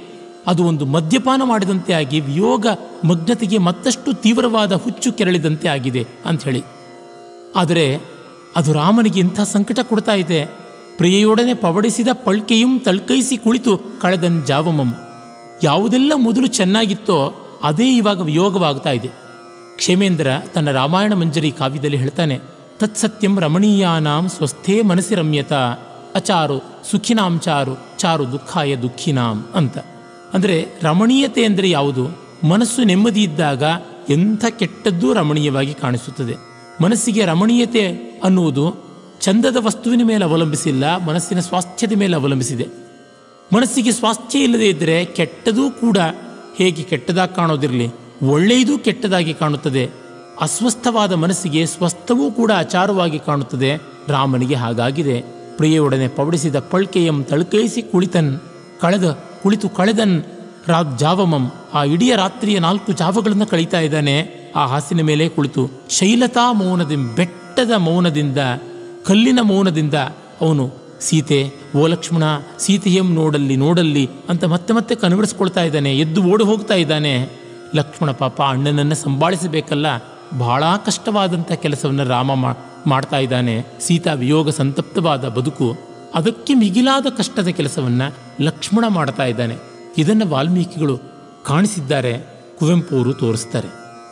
ಅದು ಒಂದು ಮದ್ಯಪಾನ ಮಾಡಿದಂತೆ ಆಗಿ ವಿಯೋಗ ಮಗ್ನತೆಗೆ ಮತ್ತಷ್ಟು ತೀವ್ರವಾದ ಹುಚ್ಚು ಕೆರಳಿದಂತೆ ಆಗಿದೆ ಅಂಥೇಳಿ ಆದರೆ ಅದು ರಾಮನಿಗೆ ಇಂಥ ಸಂಕಟ ಕೊಡ್ತಾ ಇದೆ ಪ್ರಿಯೆಯೊಡನೆ ಪವಡಿಸಿದ ಪಳ್ಕೆಯಂ ತಳ್ಕೈಸಿ ಕುಳಿತು ಕಳೆದನ್ ಜಾವಮಂ ಯಾವುದೆಲ್ಲ ಮೊದಲು ಚೆನ್ನಾಗಿತ್ತೋ ಅದೇ ಇವಾಗ ವಿಯೋಗವಾಗ್ತಾ ಇದೆ ಕ್ಷೇಮೇಂದ್ರ ತನ್ನ ರಾಮಾಯಣ ಮಂಜರಿ ಕಾವ್ಯದಲ್ಲಿ ಹೇಳ್ತಾನೆ ತತ್ಸತ್ಯಂ ರಮಣೀಯಾನಾಂ ಸ್ವಸ್ಥೇ ಮನಸ್ಸಿ ರಮ್ಯತ ಅಚಾರು ಸುಖಿನಾಂ ಚಾರು ಚಾರು ದುಃಖಾಯ ದುಃಖಿನಾಂ ಅಂತ ಅಂದರೆ ರಮಣೀಯತೆ ಅಂದರೆ ಯಾವುದು ಮನಸ್ಸು ನೆಮ್ಮದಿ ಇದ್ದಾಗ ಎಂಥ ಕೆಟ್ಟದ್ದೂ ರಮಣೀಯವಾಗಿ ಕಾಣಿಸುತ್ತದೆ ಮನಸ್ಸಿಗೆ ರಮಣೀಯತೆ ಅನ್ನುವುದು ಚಂದದ ವಸ್ತುವಿನ ಮೇಲೆ ಅವಲಂಬಿಸಿಲ್ಲ ಮನಸ್ಸಿನ ಸ್ವಾಸ್ಥ್ಯದ ಮೇಲೆ ಅವಲಂಬಿಸಿದೆ ಮನಸ್ಸಿಗೆ ಸ್ವಾಸ್ಥ್ಯ ಇಲ್ಲದೆ ಇದ್ದರೆ ಕೆಟ್ಟದೂ ಕೂಡ ಹೇಗೆ ಕೆಟ್ಟದಾಗಿ ಕಾಣೋದಿರಲಿ ಒಳ್ಳೆಯದು ಕೆಟ್ಟದಾಗಿ ಕಾಣುತ್ತದೆ ಅಸ್ವಸ್ಥವಾದ ಮನಸ್ಸಿಗೆ ಸ್ವಸ್ಥವೂ ಕೂಡ ಅಚಾರವಾಗಿ ಕಾಣುತ್ತದೆ ರಾಮನಿಗೆ ಹಾಗಾಗಿದೆ ಪ್ರಿಯೆಯೊಡನೆ ಪವಡಿಸಿದ ಪಳ್ಕೆಯಂ ತಳ್ಕೈಸಿ ಕುಳಿತನ್ ಕಳೆದ ಕುಳಿತು ಕಳೆದನ್ ರಾ ಜಾವಮಂ ಆ ಇಡೀ ರಾತ್ರಿಯ ನಾಲ್ಕು ಜಾವಗಳನ್ನು ಕಳೀತಾ ಇದ್ದಾನೆ ಆ ಹಾಸಿನ ಮೇಲೆ ಕುಳಿತು ಶೈಲತಾ ಮೌನದಿಂದ ಬೆಟ್ಟದ ಮೌನದಿಂದ ಕಲ್ಲಿನ ಮೌನದಿಂದ ಅವನು ಸೀತೆ ಓ ಲಕ್ಷ್ಮಣ ಸೀತೆಯಂ ನೋಡಲ್ಲಿ ನೋಡಲ್ಲಿ ಅಂತ ಮತ್ತೆ ಮತ್ತೆ ಕನವರಿಸ್ಕೊಳ್ತಾ ಇದ್ದಾನೆ ಎದ್ದು ಓಡಿ ಹೋಗ್ತಾ ಇದ್ದಾನೆ ಲಕ್ಷ್ಮಣ ಪಾಪ ಅಣ್ಣನನ್ನು ಸಂಭಾಳಿಸಬೇಕಲ್ಲ ಬಹಳ ಕಷ್ಟವಾದಂಥ ಕೆಲಸವನ್ನು ರಾಮ ಮಾ ಮಾಡ್ತಾ ಇದ್ದಾನೆ ಸೀತಾ ವಿಯೋಗ ಸಂತಪ್ತವಾದ ಬದುಕು ಅದಕ್ಕೆ ಮಿಗಿಲಾದ ಕಷ್ಟದ ಕೆಲಸವನ್ನು ಲಕ್ಷ್ಮಣ ಮಾಡ್ತಾ ಇದ್ದಾನೆ ಇದನ್ನು ವಾಲ್ಮೀಕಿಗಳು ಕಾಣಿಸಿದ್ದಾರೆ ಕುವೆಂಪು ಅವರು ತೋರಿಸ್ತಾರೆ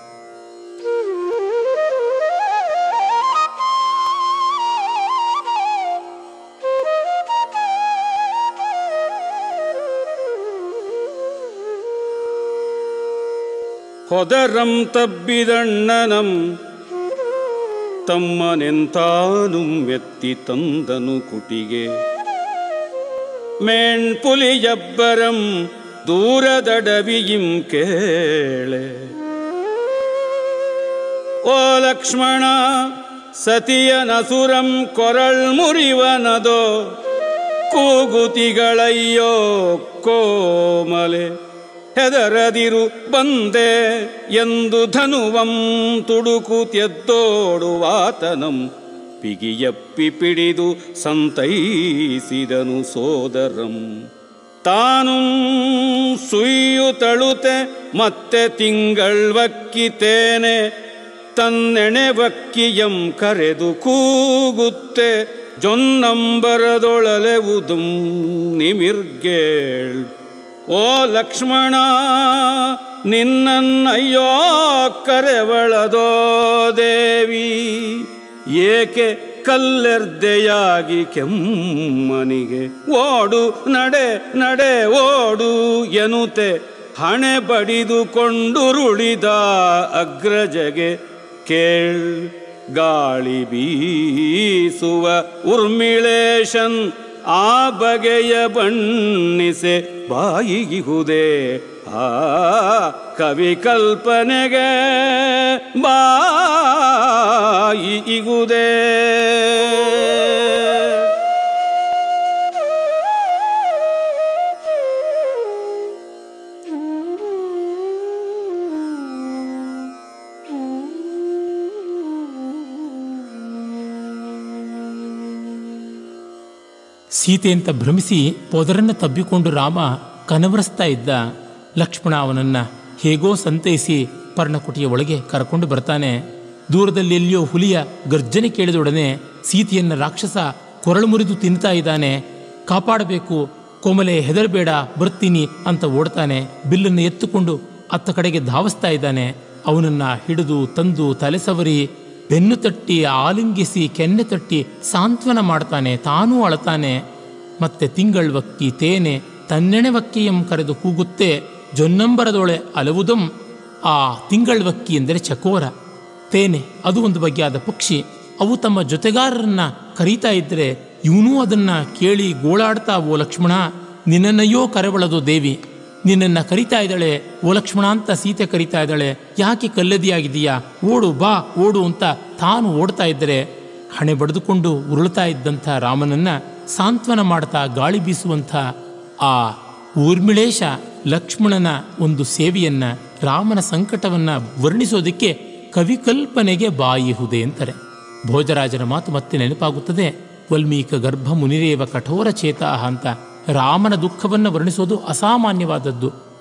ಹೊದರಂ ತಬ್ಬಿದಣ್ಣನಂ ತಮ್ಮನೆಂತಾನು ಎತ್ತಿ ತಂದನು ಕುಟಿಗೆ ಮೇಣ್ಪುಲಿಯಬ್ಬರಂ ದೂರದಡವಿಯಿಂ ಕೇಳೆ ಓ ಲಕ್ಷ್ಮಣ ಸತಿಯ ನಸುರಂ ಕೊರಳ್ ಮುರಿವನದೋ ಕೂಗುತಿಗಳಯ್ಯೋ ಕೋಮಲೆ ಹೆದರದಿರು ಬಂದೆ ಎಂದು ಧನುವಂ ತುಡುಕುತ್ಯದ್ದೋಡುವಾತನಂ ಪಿಗಿಯಪ್ಪಿ ಪಿಡಿದು ಸಂತೈಸಿದನು ಸೋದರಂ ತಾನು ಸುಯ್ಯು ತಳುತೆ ಮತ್ತೆ ತಿಂಗಳ್ವಕ್ಕಿತೇನೆ ತನ್ನೆಣೆವಕ್ಕಿಯಂ ಕರೆದು ಕೂಗುತ್ತೆ ಜೊನ್ನಂಬರದೊಳಲೆವುದುಂ ನಿಮಿರ್ಗೇಳ್ ಓ ಲಕ್ಷ್ಮಣ ನಿನ್ನನ್ನಯ್ಯೋ ಕರೆವಳದೋ ದೇವಿ ಏಕೆ ಕಲ್ಲೆರ್ದೆಯಾಗಿ ಕೆಮ್ಮನಿಗೆ ಓಡು ನಡೆ ನಡೆ ಓಡು ಎನುತೆ ಹಣೆ ಬಡಿದುಕೊಂಡುರುಳಿದ ಅಗ್ರಜಗೆ ಕೇಳ್ ಗಾಳಿ ಬೀಸುವ ಉರ್ಮಿಳೇಶನ್ ಆ ಬಗೆಯ ಬಣ್ಣಿಸೆ ಬಾಯಿಗಿಹುದೇ ಆ ಕವಿ ಕಲ್ಪನೆಗೆ ಬಾಯಿ ಇಗುದೇ ಸೀತೆ ಅಂತ ಭ್ರಮಿಸಿ ಪೊದರನ್ನು ತಬ್ಬಿಕೊಂಡು ರಾಮ ಕನವರಿಸ್ತಾ ಇದ್ದ ಲಕ್ಷ್ಮಣ ಅವನನ್ನು ಹೇಗೋ ಸಂತೈಸಿ ಪರ್ಣಕುಟಿಯ ಒಳಗೆ ಕರ್ಕೊಂಡು ಬರ್ತಾನೆ ದೂರದಲ್ಲಿ ಎಲ್ಲಿಯೋ ಹುಲಿಯ ಗರ್ಜನೆ ಕೇಳಿದೊಡನೆ ಸೀತೆಯನ್ನು ರಾಕ್ಷಸ ಕೊರಳು ಮುರಿದು ತಿಂತಾ ಇದ್ದಾನೆ ಕಾಪಾಡಬೇಕು ಕೋಮಲೆ ಹೆದರಬೇಡ ಬರ್ತೀನಿ ಅಂತ ಓಡ್ತಾನೆ ಬಿಲ್ಲನ್ನು ಎತ್ತುಕೊಂಡು ಅತ್ತ ಕಡೆಗೆ ಧಾವಿಸ್ತಾ ಇದ್ದಾನೆ ಅವನನ್ನು ಹಿಡಿದು ತಂದು ತಲೆ ಸವರಿ ಬೆನ್ನು ತಟ್ಟಿ ಆಲಿಂಗಿಸಿ ಕೆನ್ನೆ ತಟ್ಟಿ ಸಾಂತ್ವನ ಮಾಡ್ತಾನೆ ತಾನೂ ಅಳತಾನೆ ಮತ್ತೆ ತಿಂಗಳ್ವಕ್ಕಿ ತೇನೆ ತನ್ನೆಣೆವಕ್ಕಿಯಂ ಕರೆದು ಕೂಗುತ್ತೆ ಜೊನ್ನಂಬರದೊಳೆ ಅಲವುದಂ ಆ ತಿಂಗಳ್ವಕ್ಕಿ ಎಂದರೆ ಚಕೋರ ತೇನೆ ಅದು ಒಂದು ಬಗೆಯಾದ ಪಕ್ಷಿ ಅವು ತಮ್ಮ ಜೊತೆಗಾರರನ್ನ ಕರೀತಾ ಇದ್ದರೆ ಇವನೂ ಅದನ್ನ ಕೇಳಿ ಗೋಳಾಡ್ತಾ ಓ ಲಕ್ಷ್ಮಣ ನಿನ್ನನ್ನಯ್ಯೋ ಕರೆವಳದು ದೇವಿ ನಿನ್ನನ್ನು ಕರಿತಾ ಇದ್ದಾಳೆ ಓ ಲಕ್ಷ್ಮಣ ಅಂತ ಸೀತೆ ಕರಿತಾ ಇದ್ದಾಳೆ ಯಾಕೆ ಕಲ್ಲದಿಯಾಗಿದೀಯಾ ಓಡು ಬಾ ಓಡು ಅಂತ ತಾನು ಓಡ್ತಾ ಇದ್ದರೆ ಹಣೆ ಬಡಿದುಕೊಂಡು ಉರುಳ್ತಾ ಇದ್ದಂಥ ರಾಮನನ್ನ ಸಾಂತ್ವನ ಮಾಡ್ತಾ ಗಾಳಿ ಬೀಸುವಂಥ ಆ ಊರ್ಮಿಳೇಶ ಲಕ್ಷ್ಮಣನ ಒಂದು ಸೇವೆಯನ್ನ ರಾಮನ ಸಂಕಟವನ್ನ ವರ್ಣಿಸೋದಕ್ಕೆ ಕವಿಕಲ್ಪನೆಗೆ ಬಾಯಿಹುದೆ ಅಂತಾರೆ ಭೋಜರಾಜನ ಮಾತು ಮತ್ತೆ ನೆನಪಾಗುತ್ತದೆ ವಲ್ಮೀಕ ಗರ್ಭ ಮುನಿರೇವ ಕಠೋರ ಚೇತಾಹ ಅಂತ ರಾಮನ ದುಃಖವನ್ನು ವರ್ಣಿಸೋದು ಅಸಾಮಾನ್ಯವಾದದ್ದು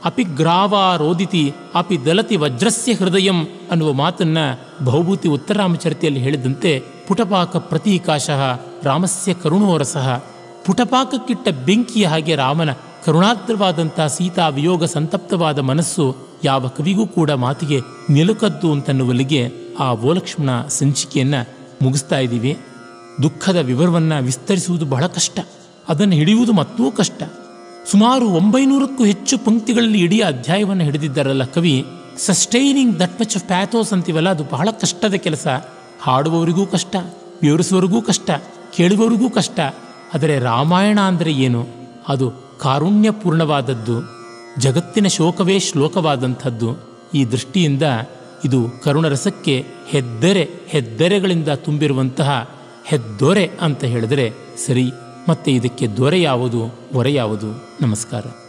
ಅಪಿ ಗ್ರಾವಾರೋದಿತಿ ಅಪಿ ದಲತಿ ವಜ್ರಸ್ಯ ಹೃದಯಂ ಅನ್ನುವ ಮಾತನ್ನ ಬಹುಭೂತಿ ಉತ್ತರಾಮಚರಿತೆಯಲ್ಲಿ ಹೇಳಿದಂತೆ ಪುಟಪಾಕ ಪ್ರತೀಕಾಶಃ ರಾಮಸ್ಯ ಕರುಣೋರಸಃ ಪುಟಪಾಕಕ್ಕಿಟ್ಟ ಬೆಂಕಿಯ ಹಾಗೆ ರಾಮನ ಕರುಣಾದ್ರವಾದಂಥ ಸೀತಾ ವಿಯೋಗ ಸಂತಪ್ತವಾದ ಮನಸ್ಸು ಯಾವ ಕವಿಗೂ ಕೂಡ ಮಾತಿಗೆ ನಿಲುಕದ್ದು ಅಂತನ್ನುವಲ್ಲಿಗೆ ಆ ಓಲಕ್ಷ್ಮಣ ಸಂಚಿಕೆಯನ್ನ ಮುಗಿಸ್ತಾ ಇದ್ದೀವಿ ದುಃಖದ ವಿವರವನ್ನ ವಿಸ್ತರಿಸುವುದು ಬಹಳ ಕಷ್ಟ ಅದನ್ನು ಹಿಡಿಯುವುದು ಮತ್ತೂ ಕಷ್ಟ ಸುಮಾರು ಒಂಬೈನೂರಕ್ಕೂ ಹೆಚ್ಚು ಪಂಕ್ತಿಗಳಲ್ಲಿ ಇಡೀ ಅಧ್ಯಾಯವನ್ನು ಹಿಡಿದಿದ್ದಾರಲ್ಲ ಕವಿ sustaining that much of pathos ಅಂತೀವಲ್ಲ ಅದು ಬಹಳ ಕಷ್ಟದ ಕೆಲಸ ಹಾಡುವವರಿಗೂ ಕಷ್ಟ ವಿವರಿಸುವವರಿಗೂ ಕಷ್ಟ ಕೇಳುವವರಿಗೂ ಕಷ್ಟ ಆದರೆ ರಾಮಾಯಣ ಅಂದರೆ ಏನು ಅದು ಕಾರುಣ್ಯಪೂರ್ಣವಾದದ್ದು ಜಗತ್ತಿನ ಶೋಕವೇ ಶ್ಲೋಕವಾದಂಥದ್ದು ಈ ದೃಷ್ಟಿಯಿಂದ ಇದು ಕರುಣರಸಕ್ಕೆ ಹೆದ್ದೆರೆ ಹೆದ್ದೆರೆಗಳಿಂದ ತುಂಬಿರುವಂತಹ ಹೆದ್ದೊರೆ ಅಂತ ಹೇಳಿದರೆ ಸರಿ ಮತ್ತೆ ಇದಕ್ಕೆ ದೊರೆ ಯಾವುದು ಹೊರೆ ಯಾವುದು ನಮಸ್ಕಾರ